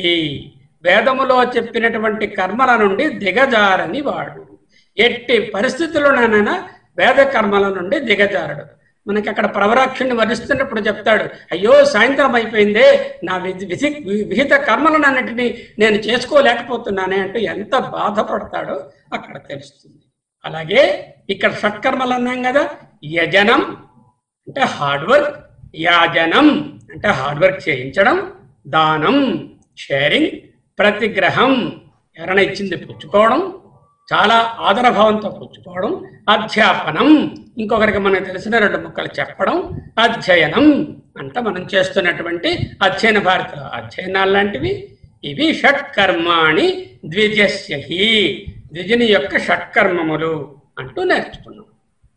వేదములో చెప్పినటువంటి కర్మల నుండి దిగజారని వాడు ఎట్టి పరిస్థితుల్లోనైనా వేద కర్మల నుండి దిగజారడు మనకి అక్కడ ప్రవరాక్షుని వర్ణిస్తున్నప్పుడు చెప్తాడు అయ్యో సాయంత్రం అయిపోయిందే నా విధి విధి విహిత కర్మలన్నింటినీ నేను చేసుకోలేకపోతున్నానే అంటూ ఎంత బాధపడతాడో అక్కడ తెలుస్తుంది అలాగే ఇక్కడ షట్కర్మలు అన్నాం కదా యజనం అంటే హార్డ్ వర్క్ యాజనం అంటే హార్డ్ వర్క్ చేయించడం దానం షేరింగ్ ప్రతిగ్రహం ఎవరైనా ఇచ్చింది పుచ్చుకోవడం చాలా ఆదరభావంతో పుచ్చుకోవడం అధ్యాపనం ఇంకొకరికి మనకు తెలిసిన రెండు ముక్కలు చెప్పడం అధ్యయనం అంటే మనం చేస్తున్నటువంటి అధ్యయన భారతిలో అధ్యయనాలు లాంటివి ఇవి షట్కర్మాణి ద్విజస్యహి ద్విజుని యొక్క షట్కర్మములు అంటూ నేర్చుకున్నాం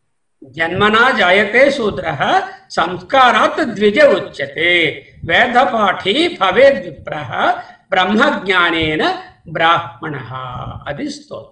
జన్మనా జాయతే శూద్ర సంస్కారాత్ ద్విజ ఉచ్యతే వేదపాఠి భవేద్ విప్ర బ్రహ్మజ్ఞానేన బ్రాహ్మణ అది స్తోత్రం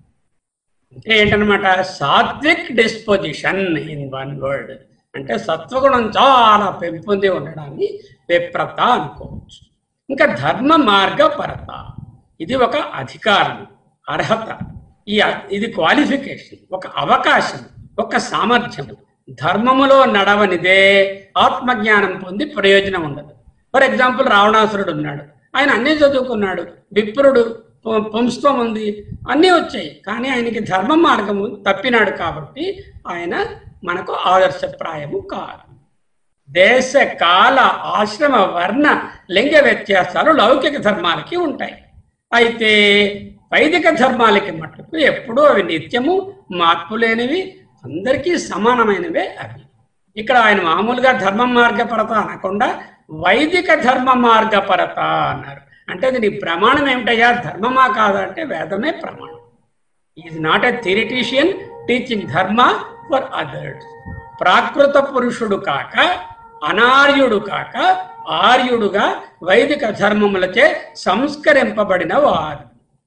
అంటే ఏంటనమాట sattvic disposition in one word అంటే సత్వగుణం చాలా పెంపొంది ఉండడాన్ని విప్రత అనుకోవచ్చు ఇంకా ధర్మ మార్గ పరత ఇది ఒక అధికారం అర్హత ఈ అ- ఇది క్వాలిఫికేషన్ ఒక అవకాశం ఒక సామర్థ్యం ధర్మములో నడవనిదే ఆత్మజ్ఞానం పొంది ప్రయోజనం ఉండదు ఫర్ ఎగ్జాంపుల్ రావణాసురుడు ఉన్నాడు ఆయన అన్నీ చదువుకున్నాడు విప్రుడు పు- పుంస్త్వం ఉంది అన్నీ వచ్చాయి కానీ ఆయనకి ధర్మ మార్గము తప్పినాడు కాబట్టి ఆయన మనకు ఆదర్శప్రాయము కాదు దేశ కాల ఆశ్రమ వర్ణ లింగ వ్యత్యాసాలు లౌకిక ధర్మాలకి ఉంటాయి అయితే వైదిక ధర్మాలకి మట్టుకు ఎప్పుడూ అవి నిత్యము మార్పు లేనివి అందరికీ సమానమైనవే అవి ఇక్కడ ఆయన మామూలుగా ధర్మ మార్గపరత అనకుండా వైదిక ధర్మ మార్గపరత అన్నారు అంటే దీని ప్రమాణం ఏమిటయ్యా ధర్మమా కాదా అంటే వేదమే ప్రమాణం is not a theoretician teaching dharma for others ప్రాకృత పురుషుడు కాక అనార్యుడు కాక ఆర్యుడుగా వైదిక ధర్మములచే సంస్కరింపబడిన వారు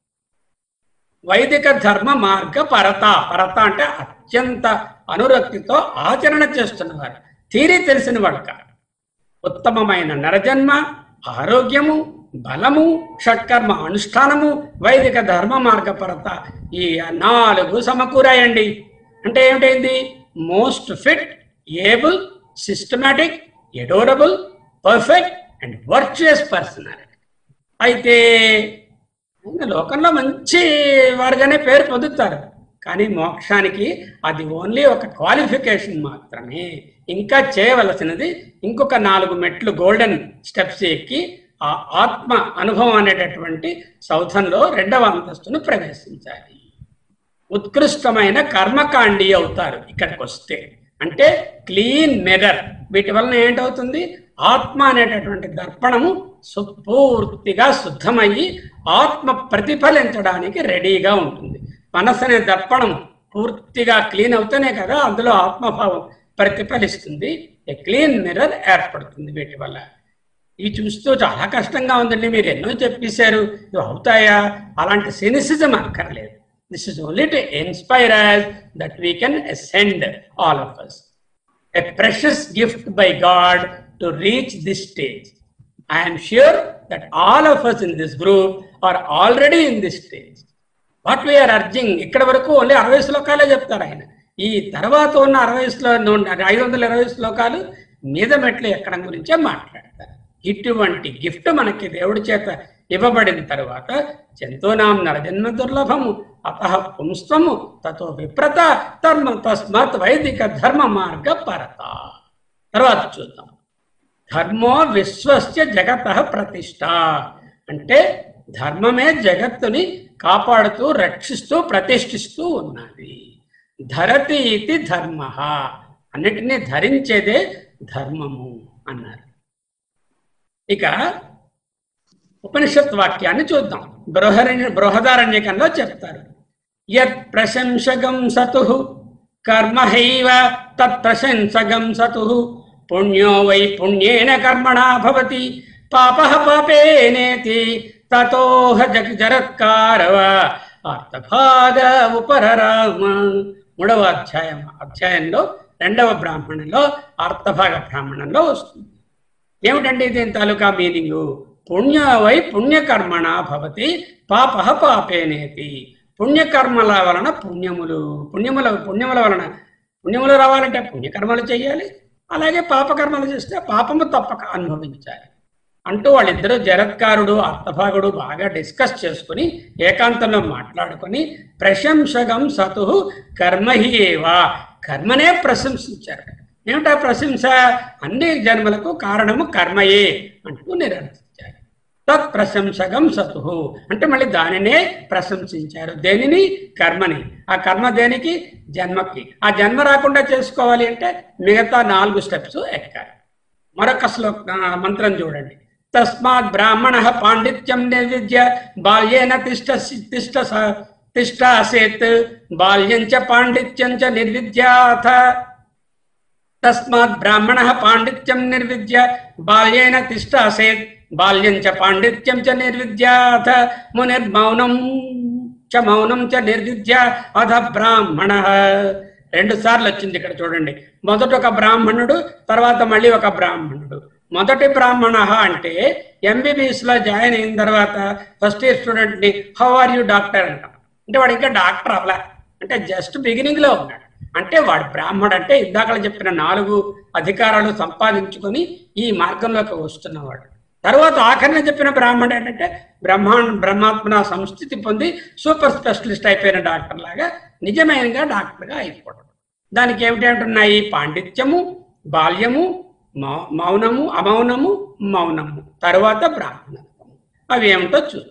వైదిక ధర్మ మార్గ పరత పరత అంటే అత్యంత అనురక్తితో ఆచరణ చేస్తున్నవారు తీరి తెలిసిన వాడు కాదు ఉత్తమమైన నరజన్మ ఆరోగ్యము బలము షట్కర్మ అనుష్ఠానము వైదిక ధర్మ మార్గపరత ఈ నాలుగు సమకూరాయండి అంటే ఏమిటైంది most fit able systematic adorable perfect and virtuous personality అయితే ఇంకా లోకంలో మంచి వారుగానే పేరు పొందుతారు కానీ మోక్షానికి అది ఓన్లీ ఒక క్వాలిఫికేషన్ మాత్రమే ఇంకా చేయవలసినది ఇంకొక నాలుగు మెట్లు గోల్డెన్ స్టెప్స్ ఎక్కి ఆ ఆత్మ అనుభవం అనేటటువంటి సౌధంలో రెండవ అంతస్తును ప్రవేశించాలి ఉత్కృష్టమైన కర్మకాండి అవుతారు ఇక్కడికి వస్తే అంటే క్లీన్ మిర్రర్ వీటి వలన ఏంటవుతుంది ఆత్మ అనేటటువంటి దర్పణము సు- పూర్తిగా శుద్ధమయ్యి ఆత్మ ప్రతిఫలించడానికి రెడీగా ఉంటుంది మనసు అనే దర్పణం పూర్తిగా క్లీన్ అవుతేనే కదా అందులో ఆత్మభావం ప్రతిఫలిస్తుంది ఏ క్లీన్ మిర్రర్ ఏర్పడుతుంది వీటి వల్ల ఇవి చూస్తూ చాలా కష్టంగా ఉందండి మీరు ఎన్నో చెప్పేశారు ఇవి అవుతాయా అలాంటి సినిసిజం అక్కర్లేదు this is only to inspire us that we can ascend all of us a precious gift by God to reach this stage I am sure that all of us in this group are already in this stage. What we are urging ఇక్కడ వరకు only అరవై శ్లోకాలే చెప్తారు ఆయన ఈ తర్వాత ఉన్న అరవై శ్లో ఐదు వందల ఇరవై శ్లోకాలు మీద మెట్లు ఎక్కడం గురించే మాట్లాడతారు ఇటువంటి గిఫ్ట్ మనకి దేవుడి చేత ఇవ్వబడిన తర్వాత జంతువునాం నరజన్మ దుర్లభము అత పుంస్తము తతో విప్రత ధర్మ తస్మాత్ వైదిక ధర్మ మార్గ పరత తర్వాత చూద్దాం ధర్మో విశ్వస్య జగత ప్రతిష్ట అంటే ధర్మమే జగత్తుని కాపాడుతూ రక్షిస్తూ ప్రతిష్ఠిస్తూ ఉన్నది ధరతి ఇది ధర్మ అన్నిటినీ ధరించేదే ధర్మము అన్నారు ఇక ఉపనిషత్ వాక్యాన్ని చూద్దాం బృహరణ్య బృహదారణ్యకంలో చెప్తారు యత్ ప్రశంసగం సతు కర్మహైవ తత్ ప్రశంసగం సతు పుణ్యో వై పుణ్యేన కర్మణా భవతి పాప పాపేనేతి తతోహ జగ జరత్కారవ అర్థభాగ ఉపరరామ మూడవ అధ్యాయం అధ్యాయంలో రెండవ బ్రాహ్మణంలో అర్థభాగ బ్రాహ్మణంలో వస్తుంది ఏమిటండి దీని తాలూకా మీనింగు పుణ్య వై పుణ్యకర్మణ భవతి పాప పాపేనేతి పుణ్యకర్మల వలన పుణ్యములు పుణ్యముల పుణ్యముల వలన పుణ్యములు రావాలంటే పుణ్యకర్మలు చేయాలి అలాగే పాపకర్మలు చేస్తే పాపము తప్పక అనుభవించాలి అంటూ వాళ్ళిద్దరూ జరత్కారుడు అర్థభాగుడు బాగా డిస్కస్ చేసుకుని ఏకాంతంలో మాట్లాడుకొని ప్రశంసగం సతు కర్మహి ఏవా కర్మనే ప్రశంసించారు ఏమిటా ప్రశంస అన్ని జన్మలకు కారణము కర్మయే అంటూ నిరర్థించారు తత్ ప్రశంసగం సతు అంటే మళ్ళీ దానినే ప్రశంసించారు దేనిని కర్మని ఆ కర్మ దేనికి జన్మకి ఆ జన్మ రాకుండా చేసుకోవాలి అంటే మిగతా నాలుగు స్టెప్స్ ఎక్కాలి మరొక శ్లోక ఆ, మంత్రం చూడండి తస్మాత్ బ్రాహ్మణ పాండిత్యం నిర్విద్య బాల్యేన తిష్ట తిష్ట స- తిష్టాసేత్ బాల్యం చ పాండిత్యం చ నిర్విద్యాథ తస్మాత్ బ్రాహ్మణ పాండిత్యం నిర్విద్య బాల్యేన తిష్టాసేత్ బాల్యం చ పాండిత్యం చ నిర్విద్యాథ మునిర్మౌనం చ మౌనం చ నిర్విద్య అధ బ్రాహ్మణ రెండు సార్లు వచ్చింది ఇక్కడ చూడండి మొదట ఒక బ్రాహ్మణుడు తర్వాత మళ్ళీ ఒక బ్రాహ్మణుడు మొదటి బ్రాహ్మణ అంటే ఎంబీబీఎస్ లో జాయిన్ అయిన తర్వాత ఫస్ట్ ఇయర్ స్టూడెంట్ ని హౌ ఆర్ యూ డాక్టర్ అంటాం అంటే వాడు ఇంకా డాక్టర్ అవ్వలే అంటే జస్ట్ బిగినింగ్ లో ఉన్నాడు అంటే వాడు బ్రాహ్మడు అంటే ఇందాక చెప్పిన నాలుగు అధికారాలు సంపాదించుకొని ఈ మార్గంలోకి వస్తున్నవాడు తర్వాత ఆఖరిన చెప్పిన బ్రాహ్మణుడు ఏంటంటే బ్రహ్మాండ బ్రహ్మాత్మన సంస్థితి పొంది సూపర్ స్పెషలిస్ట్ అయిపోయిన డాక్టర్ లాగా నిజమైనగా డాక్టర్గా అయిపోవడం దానికి ఏమిటేమిటున్నాయి పాండిత్యము బాల్యము మౌ- మౌనము అమౌనము మౌనము తరువాత బ్రాహ్మణత్వము అవి ఏమిటో చూద్దాం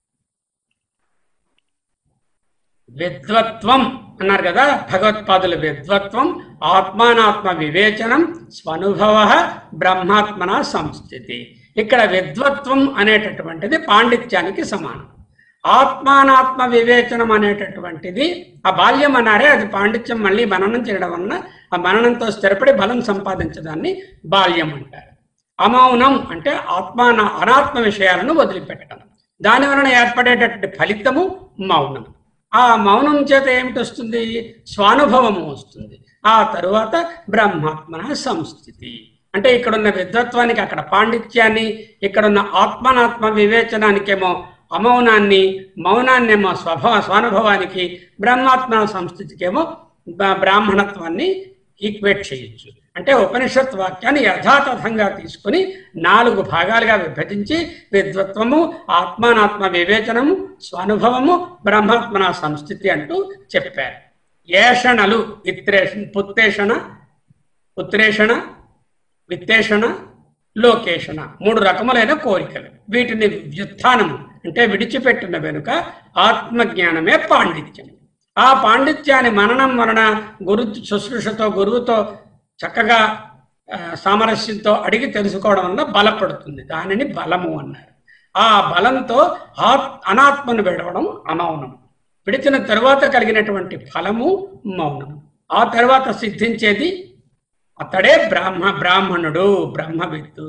విద్వత్వం అన్నారు కదా భగవత్పాదుల విద్వత్వం ఆత్మానాత్మ వివేచనం స్వనుభవ బ్రహ్మాత్మన సంస్థితి ఇక్కడ విద్వత్వం అనేటటువంటిది పాండిత్యానికి సమానం ఆత్మానాత్మ వివేచనం అనేటటువంటిది ఆ బాల్యం అన్నారే అది పాండిత్యం మళ్ళీ మననం చేయడం వలన ఆ మననంతో స్థిరపడి బలం సంపాదించడాన్ని బాల్యం అంటారు అమౌనం అంటే ఆత్మాన అనాత్మ విషయాలను వదిలిపెట్టడం దాని వలన ఏర్పడేటటువంటి ఫలితము మౌనం ఆ మౌనం చేత ఏమిటి వస్తుంది స్వానుభవము వస్తుంది ఆ తరువాత బ్రహ్మాత్మన సంస్థితి అంటే ఇక్కడున్న విద్వత్వానికి అక్కడ పాండిత్యాన్ని ఇక్కడున్న ఆత్మనాత్మ వివేచనానికేమో అమౌనాన్ని మౌనాన్నేమో స్వభావ స్వానుభవానికి బ్రహ్మాత్మ సంస్థితికేమో బ- బ్రాహ్మణత్వాన్ని ఈక్వేట్ చేయొచ్చు అంటే ఉపనిషత్ వాక్యాన్ని యథాతథంగా తీసుకుని నాలుగు భాగాలుగా విభజించి విద్వత్వము ఆత్మానాత్మ వివేచనము స్వానుభవము బ్రహ్మాత్మన సంస్థితి అంటూ చెప్పారు ఏషణలు విత్రేషణ పుత్తేషణ పుత్రేషణ విత్తేషణ లోకేషణ మూడు రకములైన కోరికలు వీటిని వ్యుత్థానము అంటే విడిచిపెట్టిన వెనుక ఆత్మజ్ఞానమే పాండిత్యం ఆ పాండిత్యాన్ని మననం వలన గురు శుశ్రూషతో గురువుతో చక్కగా ఆ, సామరస్యంతో అడిగి తెలుసుకోవడం వల్ల బలపడుతుంది దానిని బలము అన్నారు ఆ బలంతో ఆత్ అనాత్మను విడవడం అమౌనం విడిచిన తరువాత కలిగినటువంటి ఫలము మౌనం ఆ తర్వాత సిద్ధించేది అతడే బ్రాహ్మ బ్రాహ్మణుడు బ్రహ్మవిత్తు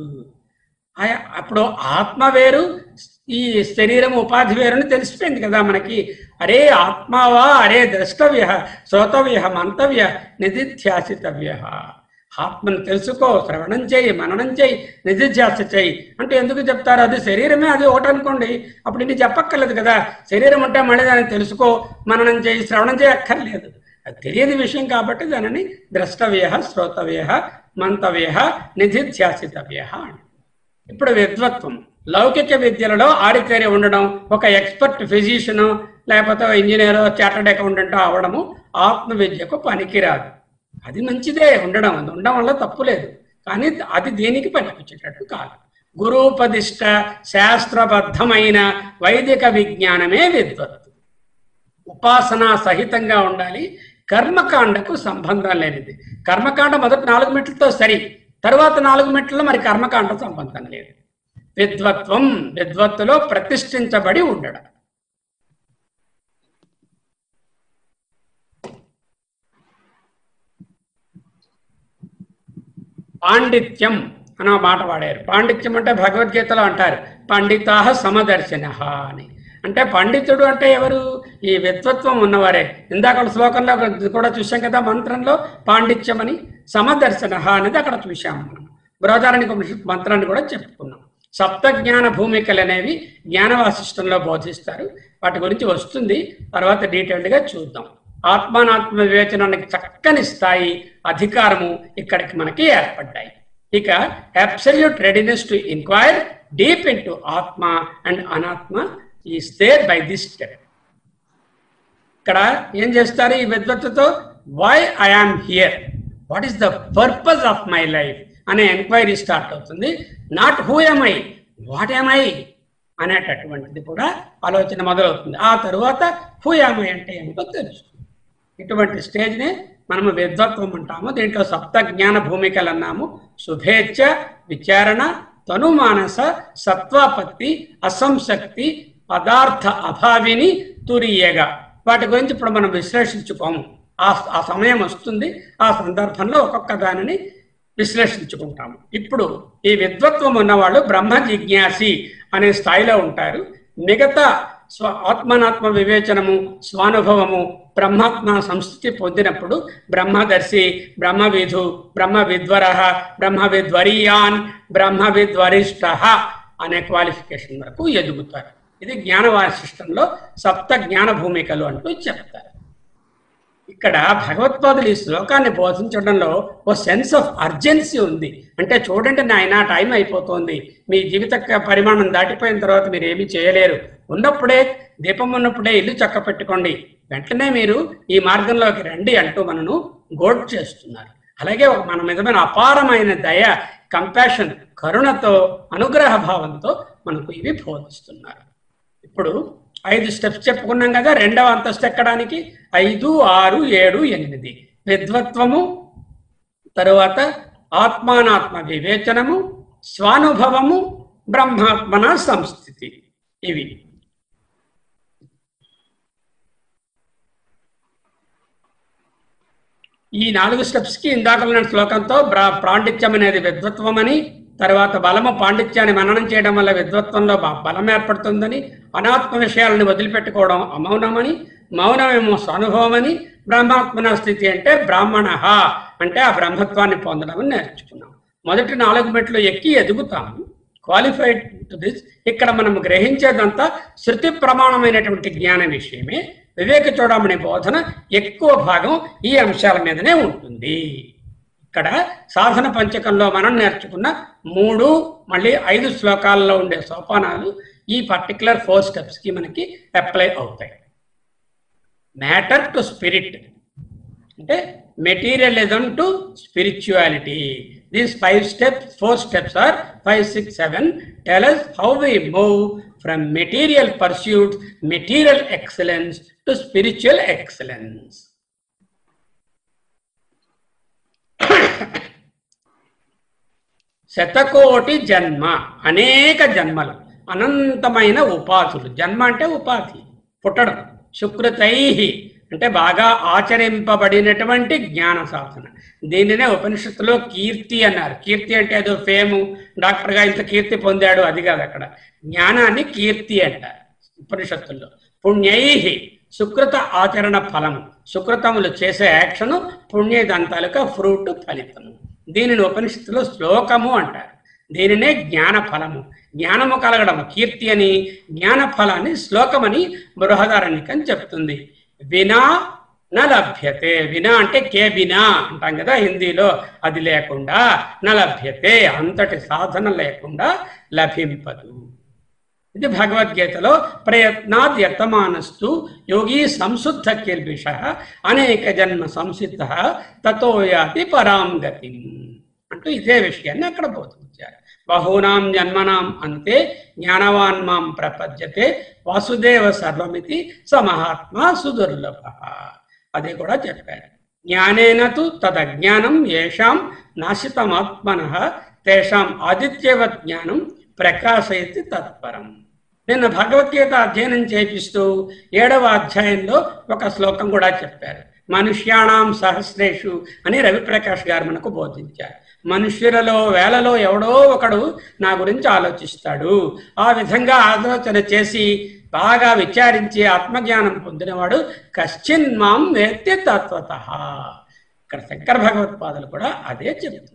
ఆయ- అప్పుడు ఆత్మ వేరు ఈ శరీరం ఉపాధి వేరు అని తెలిసిపోయింది కదా మనకి అరే ఆత్మావా అరే ద్రష్టవ్య శ్రోతవ్య మంతవ్య నిధిధ్యాసితవ్య ఆత్మను తెలుసుకో శ్రవణం చేయి మననం చేయి నిధిధ్యాస చేయి అంటే ఎందుకు చెప్తారు అది శరీరమే అది ఒకటి అనుకోండి అప్పుడు ఇన్ని చెప్పక్కర్లేదు కదా శరీరం అంటే మళ్ళీ దాన్ని తెలుసుకో మననం చేయి శ్రవణం చేయి అక్కర్లేదు అది తెలియని విషయం కాబట్టి దానిని ద్రష్టవ్య శ్రోతవ్య మంతవ్య నిధిధ్యాసితవ్య అని ఇప్పుడు విద్వత్వం లౌకిక విద్యలలో ఆరితేరి ఉండడం ఒక ఎక్స్పర్ట్ ఫిజిషియన్ లేకపోతే ఇంజనీర్ చార్టర్డ్ అకౌంటెంట్ అవడము ఆత్మ విద్యకు పనికిరాదు అది మంచిదే ఉండడం అది ఉండడం వల్ల తప్పు లేదు కానీ అది దేనికి పనికొచ్చేటట్టు కాదు గురూపదిష్ట శాస్త్రబద్ధమైన వైదిక విజ్ఞానమే విద్వత్తు ఉపాసన సహితంగా ఉండాలి కర్మకాండకు సంబంధం లేనిది కర్మకాండ మొదటి నాలుగు మెట్లతో సరి తరువాత నాలుగు మెట్లలో మరి కర్మకాండ సంబంధం లేదు విద్వత్వం విద్వత్తులో ప్రతిష్ఠించబడి ఉండడం పాండిత్యం అనే మాట వాడారు పాండిత్యం అంటే భగవద్గీతలో అంటారు పండితా సమదర్శన అని అంటే పండితుడు అంటే ఎవరు ఈ విద్వత్వం ఉన్నవారే ఇందాక శ్లోకంలో కూడా చూసాం కదా మంత్రంలో పాండిత్యం అని సమదర్శన అనేది అక్కడ చూశాము మనం బృహదారణిక ఉపనిషత్ మంత్రాన్ని కూడా చెప్పుకున్నాం సప్త జ్ఞాన భూమికలు అనేవి జ్ఞాన వాసిష్టంలో బోధిస్తారు వాటి గురించి వస్తుంది తర్వాత డీటెయిల్డ్గా చూద్దాం ఆత్మానాత్మ వివేచనానికి చక్కని స్థాయి అధికారము ఇక్కడికి మనకి ఏర్పడ్డాయి ఇక absolute readiness to inquire deep into ఆత్మ అండ్ అనాత్మ ఈ స్టేట్ బై దిస్ స్టెప్ ఇక్కడ ఏం చేస్తారు ఈ విద్వత్తుతో why I am here what is the purpose of my life అనే ఎంక్వైరీ స్టార్ట్ అవుతుంది not who am I what am I అనేటటువంటిది కూడా ఆలోచన మొదలవుతుంది ఆ తరువాత హూ ఎమ్ ఐ అంటే ఏమిటో తెలుస్తుంది ఇటువంటి స్టేజ్ని మనము విద్వత్వం అంటాము దీంట్లో సప్త జ్ఞాన భూమికలు అన్నాము శుభేచ్ఛ విచారణ తనుమానస సత్వాపత్తి అసంశక్తి పదార్థ అభావిని తురియగా వాటి గురించి ఇప్పుడు మనం విశ్లేషించుకోము ఆ ఆ సమయం వస్తుంది ఆ సందర్భంలో ఒక్కొక్క దానిని విశ్లేషించుకుంటాము ఇప్పుడు ఈ విద్వత్వం ఉన్నవాళ్ళు బ్రహ్మ జిజ్ఞాసి అనే స్థాయిలో ఉంటారు మిగతా స్వ ఆత్మనాత్మ వివేచనము స్వానుభవము బ్రహ్మాత్మ సంస్థితి పొందినప్పుడు బ్రహ్మదర్శి బ్రహ్మవిధు బ్రహ్మ విద్వర బ్రహ్మ విద్వరీయాన్ బ్రహ్మ విద్వరిష్ట అనే క్వాలిఫికేషన్ వరకు ఎదుగుతారు ఇది జ్ఞాన వాసిష్టంలో సప్త జ్ఞాన భూమికలు అంటూ చెప్తారు ఇక్కడ భగవత్పాదులు ఈ శ్లోకాన్ని బోధించడంలో ఓ సెన్స్ ఆఫ్ అర్జెన్సీ ఉంది అంటే చూడండి నాయన టైం అయిపోతుంది మీ జీవిత క- పరిమాణం దాటిపోయిన తర్వాత మీరు ఏమీ చేయలేరు ఉన్నప్పుడే దీపం ఉన్నప్పుడే ఇల్లు చక్క పెట్టుకోండి వెంటనే మీరు ఈ మార్గంలోకి రండి అంటూ మనను గోడ్ చేస్తున్నారు అలాగే ఒక మన నిజమైన అపారమైన దయ కంపాషన్ కరుణతో అనుగ్రహ భావంతో మనకు ఇవి బోధిస్తున్నారు ఇప్పుడు ఐదు స్టెప్స్ చెప్పుకున్నాం కదా రెండవ అంతస్తు ఎక్కడానికి ఐదు ఆరు ఏడు ఎనిమిది విద్వత్వము తరువాత ఆత్మానాత్మ వివేచనము స్వానుభవము బ్రహ్మాత్మన సంస్థితి ఇవి ఈ నాలుగు స్టెప్స్ కి ఇందాక ఉన్న శ్లోకంతో బ్రా- పాండిత్యం అనేది విద్వత్వం అని తర్వాత బలము పాండిత్యాన్ని మననం చేయడం వల్ల విద్వత్వంలో బ- బలం ఏర్పడుతుందని అనాత్మ విషయాలను వదిలిపెట్టుకోవడం అమౌనమని మౌనమేమో స్వానుభవం అని బ్రహ్మాత్మన స్థితి అంటే బ్రాహ్మణ అంటే ఆ బ్రహ్మత్వాన్ని పొందడం అని నేర్చుకున్నాం మొదటి నాలుగు మెట్లు ఎక్కి ఎదుగుతాము క్వాలిఫైడ్ టు దిస్ ఇక్కడ మనం గ్రహించేదంతా శృతి ప్రమాణమైనటువంటి జ్ఞాన విషయమే వివేక చూడమని బోధన ఎక్కువ భాగం ఈ అంశాల మీదనే ఉంటుంది ఇక్కడ సాధన పంచకంలో మనం నేర్చుకున్న మూడు మళ్ళీ ఐదు శ్లోకాల్లో ఉండే సోపానాలు ఈ పర్టికులర్ ఫోర్ స్టెప్స్కి మనకి అప్లై అవుతాయి మ్యాటర్ టు స్పిరిట్ అంటే materialism to spirituality these five steps four steps or five six seven tell us how we move from material pursuit material excellence to spiritual excellence శతకోటి జన్మ అనేక జన్మలు అనంతమైన ఉపాధులు జన్మ అంటే ఉపాధి పుట్టడం సుకృతై అంటే బాగా ఆచరింపబడినటువంటి జ్ఞాన సాధన దీనినే ఉపనిషత్తులో కీర్తి అన్నారు కీర్తి అంటే ఏదో ఫేము డాక్టర్గా ఇంత కీర్తి పొందాడు అది కాదు అక్కడ జ్ఞానాన్ని కీర్తి అంటారు ఉపనిషత్తుల్లో పుణ్యై సుకృత ఆచరణ ఫలము సుకృతములు చేసే యాక్షను పుణ్యదంతాలుక ఫ్రూట్ ఫలితము దీనిని ఉపనిషత్తులో శ్లోకము అంటారు దీనినే జ్ఞాన ఫలము జ్ఞానము కలగడం కీర్తి అని జ్ఞాన ఫలాన్ని శ్లోకమని బృహదారణ్యకని చెప్తుంది వినా న లభ్యతే వినా అంటే కే వినా అంటాం కదా హిందీలో అది లేకుండా న లభ్యతే అంతటి సాధన లేకుండా లభింపదు ఇది భగవద్గీతలో ప్రయత్నాద్ యతమానస్తు యోగి సంశుద్ధ కిల్బిష అనేక జన్మ సంసిద్ధ తతో యాతి పరాం గతిం అంటూ ఇదే విషయాన్ని అక్కడ బోధించారు బహూనాం జన్మనాం అంతే జ్ఞానవాన్ మాం ప్రపద్యతే వాసుదేవ సర్వమితి సమహాత్మ సుదుర్లభ అది కూడా చెప్పారు జ్ఞానేన తు తదజ్ఞానం ఏషాం నాశితమాత్మన తేషాం ఆదిత్యవత్ జ్ఞానం ప్రకాశయతి తత్పరం నిన్న భగవద్గీత అధ్యయనం చేపిస్తూ ఏడవ అధ్యాయంలో ఒక శ్లోకం కూడా చెప్పారు మనుష్యాణం సహస్రేషు అని రవిప్రకాష్ గారు మనకు బోధించారు మనుష్యులలో వేలలో ఎవడో ఒకడు నా గురించి ఆలోచిస్తాడు ఆ విధంగా ఆలోచన చేసి బాగా విచారించి ఆత్మజ్ఞానం పొందినవాడు కశ్చిన్ మాం వేత్య తత్వత ఇక్కడ శంకర భగవత్పాదులు కూడా అదే చెప్తున్నారు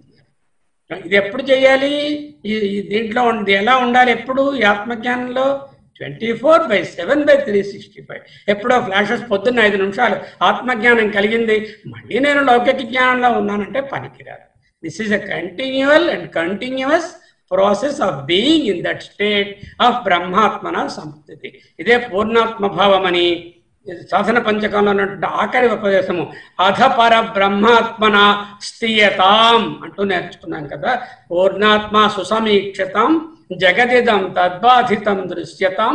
ఇది ఎప్పుడు చేయాలి ఈ ఈ దీంట్లో ఉంది ఎలా ఉండాలి ఎప్పుడు ఈ ఆత్మజ్ఞానంలో twenty four by seven by three sixty five ఎప్పుడో ఫ్లాషెస్ పొద్దున్న ఐదు నిమిషాలు ఆత్మజ్ఞానం కలిగింది మళ్ళీ నేను లౌకిక జ్ఞానంలో ఉన్నానంటే పనికిరాదు this is a continual and continuous process of being in that state of బ్రహ్మాత్మన సంస్థితి ఇదే పూర్ణాత్మ భావమని సాధన పంచకంలో ఉన్నటువంటి ఆఖరి ఉపదేశము అధపర బ్రహ్మాత్మన స్థీయతాం అంటూ నేర్చుకున్నాం కదా పూర్ణాత్మ సుసమీక్షతాం జగదిదం తద్బాధితం దృశ్యతాం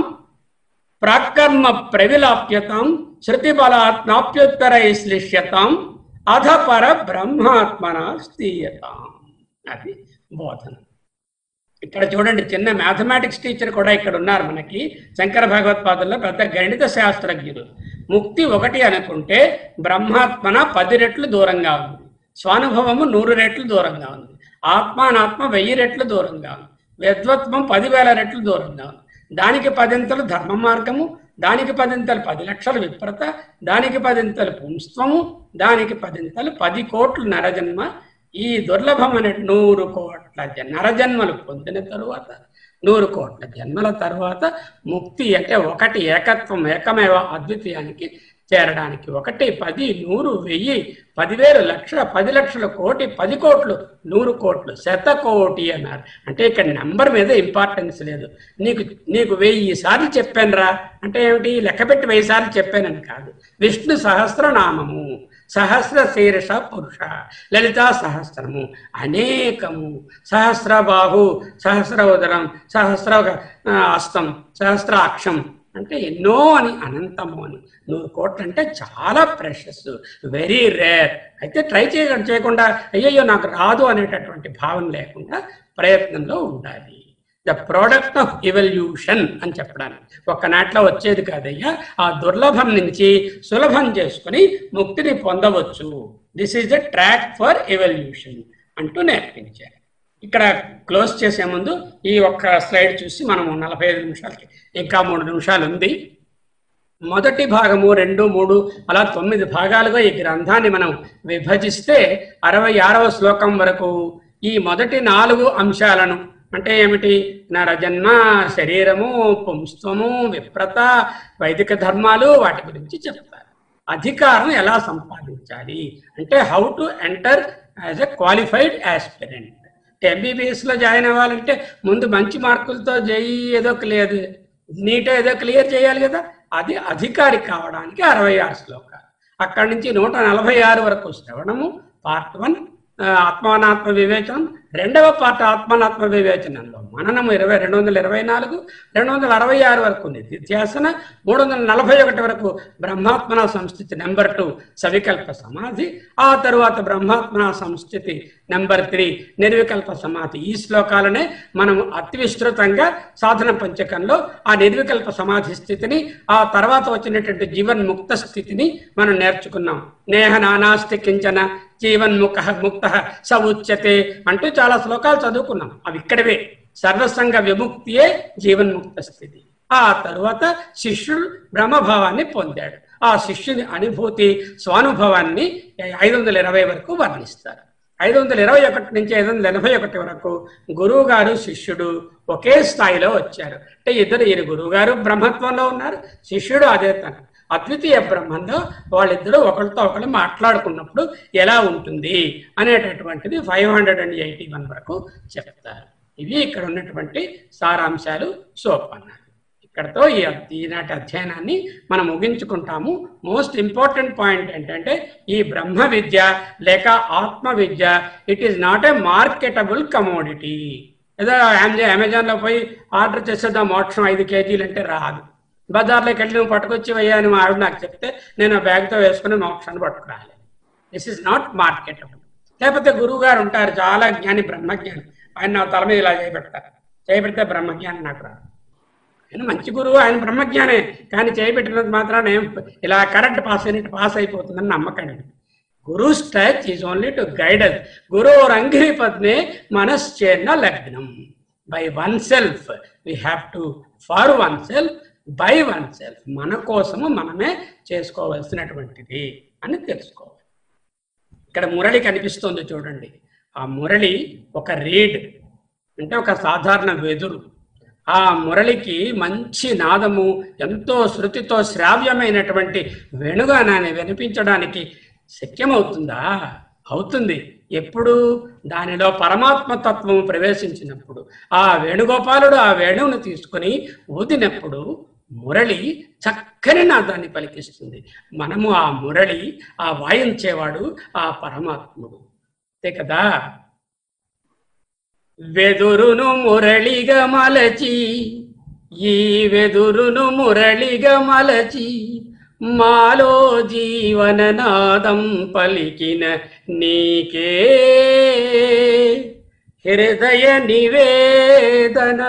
ప్రాకర్మ ప్రవిలాప్యతాం శృతి బలాత్నాప్యుత్తరై శ్లిష్యతాం అధపర బ్రహ్మాత్మన స్థీయతాం అది బోధన ఇక్కడ చూడండి చిన్న మ్యాథమెటిక్స్ టీచర్ కూడా ఇక్కడ ఉన్నారు మనకి శంకర భగవత్పాదుల్లో పెద్ద గణిత శాస్త్రజ్ఞులు ముక్తి ఒకటి అనుకుంటే బ్రహ్మాత్మన పది రెట్లు దూరంగా ఉంది స్వానుభవము నూరు రెట్లు దూరంగా ఉంది ఆత్మానాత్మ వెయ్యి రెట్లు దూరంగా ఉంది విద్వత్వం పదివేల రెట్లు దూరంగా ఉంది దానికి పదింతలు ధర్మ మార్గము దానికి పదింతలు పది లక్షల విప్రత దానికి పదింతలు పుంస్త్వము దానికి పదింతలు పది కోట్లు నరజన్మ ఈ దుర్లభమైన నూరు కోట్ల జ- నరజన్మలు పొందిన తరువాత నూరు కోట్ల జన్మల తర్వాత ముక్తి అంటే ఒకటి ఏకత్వం ఏకమేవ అద్వితీయానికి చేరడానికి ఒకటి పది నూరు వెయ్యి పదివేలు లక్ష పది లక్షల కోటి పది కోట్లు నూరు కోట్లు శత కోటి అన్నారు అంటే ఇక్కడ నెంబర్ మీద ఇంపార్టెన్స్ లేదు నీకు నీకు వెయ్యి సార్లు చెప్పానురా అంటే ఏమిటి లెక్క పెట్టి వెయ్యి సార్లు చెప్పానని కాదు విష్ణు సహస్రనామము సహస్ర శీర్ష పురుష లలితా సహస్రము అనేకము సహస్ర బాహు సహస్ర ఉదరం సహస్ర ఆ, హస్తం సహస్రాక్షం అంటే ఎన్నో అని అనంతము అని నూరు కోట్లు అంటే చాలా ప్రెషస్ వెరీ రేర్ అయితే ట్రై చేయ చేయకుండా అయ్యయ్యో నాకు రాదు అనేటటువంటి భావన లేకుండా ప్రయత్నంలో ఉండాలి ద ప్రోడక్ట్ ఆఫ్ ఎవల్యూషన్ అని చెప్పడానికి ఒక్కనాట్లో వచ్చేది కాదయ్యా ఆ దుర్లభం నుంచి సులభం చేసుకుని ముక్తిని పొందవచ్చు this is the track for evolution అంటూ నేర్పించారు ఇక్కడ క్లోజ్ చేసే ముందు ఈ ఒక్క స్లైడ్ చూసి మనము నలభై ఐదు నిమిషాలకి ఇంకా మూడు నిమిషాలు ఉంది మొదటి భాగము రెండు మూడు అలా తొమ్మిది భాగాలుగా ఈ గ్రంథాన్ని మనం విభజిస్తే అరవై ఆరవ శ్లోకం వరకు ఈ మొదటి నాలుగు అంశాలను అంటే ఏమిటి నరజన్మ శరీరము పుంస్త్వము విప్రత వైదిక ధర్మాలు వాటి గురించి చెప్తారు అధికారం ఎలా సంపాదించాలి అంటే how to enter as a qualified aspirant MBBS లో జాయిన్ అవ్వాలంటే ముందు మంచి మార్కులతో జేఈ ఏదో క్లియర్ నీట్ ఏదో క్లియర్ చేయాలి కదా అది అధికారి కావడానికి అరవై ఆరు శ్లోకాలు అక్కడి నుంచి నూట నలభై ఆరు వరకు శ్రవణము పార్ట్ వన్ ఆత్మానాత్మ వివేచనం రెండవ పార్ట్ ఆత్మానాత్మ వివేచనంలో మననము ఇరవై రెండు వందల ఇరవై నాలుగు రెండు వందల అరవై ఆరు వరకు ఉంది నిత్యాసన మూడు వందల నలభై ఒకటి వరకు బ్రహ్మాత్మన సంస్థితి నెంబర్ టూ సవికల్ప సమాధి ఆ తరువాత బ్రహ్మాత్మన సంస్థితి నెంబర్ త్రీ నిర్వికల్ప సమాధి ఈ శ్లోకాలనే మనం అతి విస్తృతంగా సాధన పంచకంలో ఆ నిర్వికల్ప సమాధి స్థితిని ఆ తర్వాత వచ్చినటువంటి జీవన్ ముక్త స్థితిని మనం నేర్చుకున్నాం నేహ నానాస్తి కించన జీవన్ముఖ ముక్త స ఉచ్యతే అంటూ చాలా శ్లోకాలు చదువుకున్నాం అవి ఇక్కడవే సర్వసంగ విముక్తియే జీవన్ముక్త స్థితి ఆ తరువాత శిష్యుడు బ్రహ్మభావాన్ని పొందాడు ఆ శిష్యుని అనుభూతి స్వానుభవాన్ని ఐదు వందల ఇరవై వరకు వర్ణిస్తారు ఐదు వందల ఇరవై ఒకటి నుంచి ఐదు వందల ఎనభై ఒకటి వరకు గురువు గారు శిష్యుడు ఒకే స్థాయిలో వచ్చారు అంటే ఇద్దరు ఈయన గురువు గారు బ్రహ్మత్వంలో ఉన్నారు శిష్యుడు అదే తన అద్వితీయ బ్రహ్మంలో వాళ్ళిద్దరూ ఒకరితో ఒకరు మాట్లాడుకున్నప్పుడు ఎలా ఉంటుంది అనేటటువంటిది five hundred and eighty one వరకు చెప్తారు ఇవి ఇక్కడ ఉన్నటువంటి సారాంశాలు సోపన్నాలు ఇక్కడతో ఈ ఈనాటి అధ్యయనాన్ని మనం ముగించుకుంటాము మోస్ట్ ఇంపార్టెంట్ పాయింట్ ఏంటంటే ఈ బ్రహ్మ విద్య లేక ఆత్మ విద్య it is not a marketable commodity ఏదో అమెజాన్ అమెజాన్లో పోయి ఆర్డర్ చేసేద్దాం మోక్షం ఐదు కేజీలు అంటే రాదు బజార్లోకి వెళ్ళి నువ్వు పట్టుకొచ్చి వేయాలని మా ఆవిడ నాకు చెప్తే నేను ఆ బ్యాగ్తో వేసుకుని మోక్షాన్ని పట్టుకురాలి దిస్ ఇస్ నాట్ మార్కెటబుల్ లేకపోతే గురువు గారు ఉంటారు చాలా జ్ఞాని బ్రహ్మజ్ఞాని ఆయన నా తల మీద ఇలా చేయబెడతారు చేయబెడితే బ్రహ్మజ్ఞాని నాకు రాదు ఆయన మంచి గురువు ఆయన బ్రహ్మజ్ఞానే కానీ చేయబెట్టినంత మాత్రాన ఏం ఇలా కరెంట్ పాస్ అయినట్టు పాస్ అయిపోతుందని నమ్మకండి guru stature is only to guidance guru అంగిరి పద్మే మనశ్చేన్న లగ్నం by oneself we have to for oneself by oneself మన కోసము మనమే చేసుకోవలసినటువంటిది అని తెలుసుకోవాలి ఇక్కడ మురళి కనిపిస్తుంది చూడండి ఆ మురళి ఒక రీడ్ అంటే ఒక సాధారణ వెదురు ఆ మురళికి మంచి నాదము ఎంతో శృతితో శ్రావ్యమైనటువంటి వెణుగానాన్ని వినిపించడానికి శక్యమవుతుందా అవుతుంది ఎప్పుడు దానిలో పరమాత్మ తత్వం ప్రవేశించినప్పుడు ఆ వేణుగోపాలుడు ఆ వేణువును తీసుకుని ఊదినప్పుడు మురళి చక్కని నాదాన్ని పలికిస్తుంది మనము ఆ మురళి ఆ వాయించేవాడు ఆ పరమాత్ముడు అంతే కదా వెదురును మురళిగా మలచి ఈ వెదురును మురళిగా మలచి మాలో జీవననాదం పలికిన నీకే హృదయ నివేదన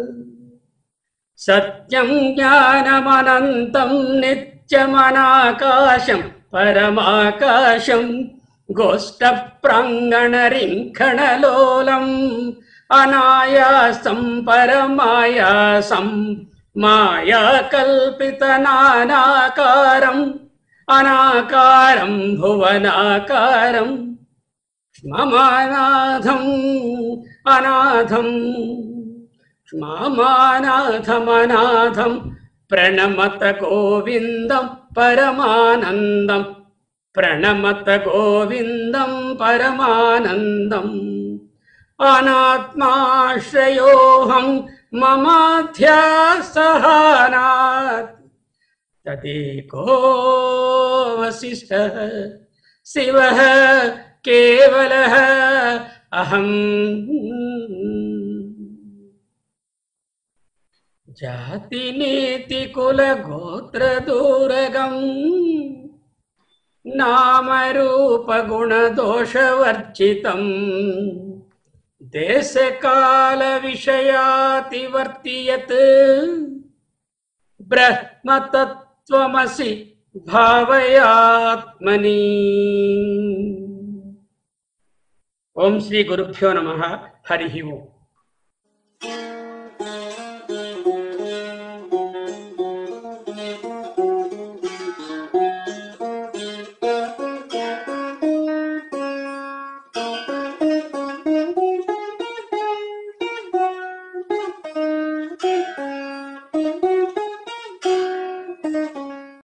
సత్యం జ్ఞానమనంతం నిత్యమనాకాశం పరమాకాశం గోష్ఠ ప్రాంగణ రింఖణలోలం అనాయాసం పరమాయాసం మాయా కల్పిత నానాకారం అనాకారం భువనాకారం మమానాథం అనాథం మామానాథమనాథం ప్రణమత గోవిందం పరమానందం ప్రణమత గోవిందం పరమానందం అనాత్మాశ్రయోహం మమాధ్యాసహానాత్ తదేకో వశిష్ట శివ కేవల అహం జాతి నీతి కుల గోత్ర దూరగం నామరూప గుణ దోషవర్జితం దేశకాల విషయాతివర్తియత్ బ్రహ్మతత్వమసి భావయాత్మని ఓం శ్రీ గురుభ్యో నమ హరి ఓం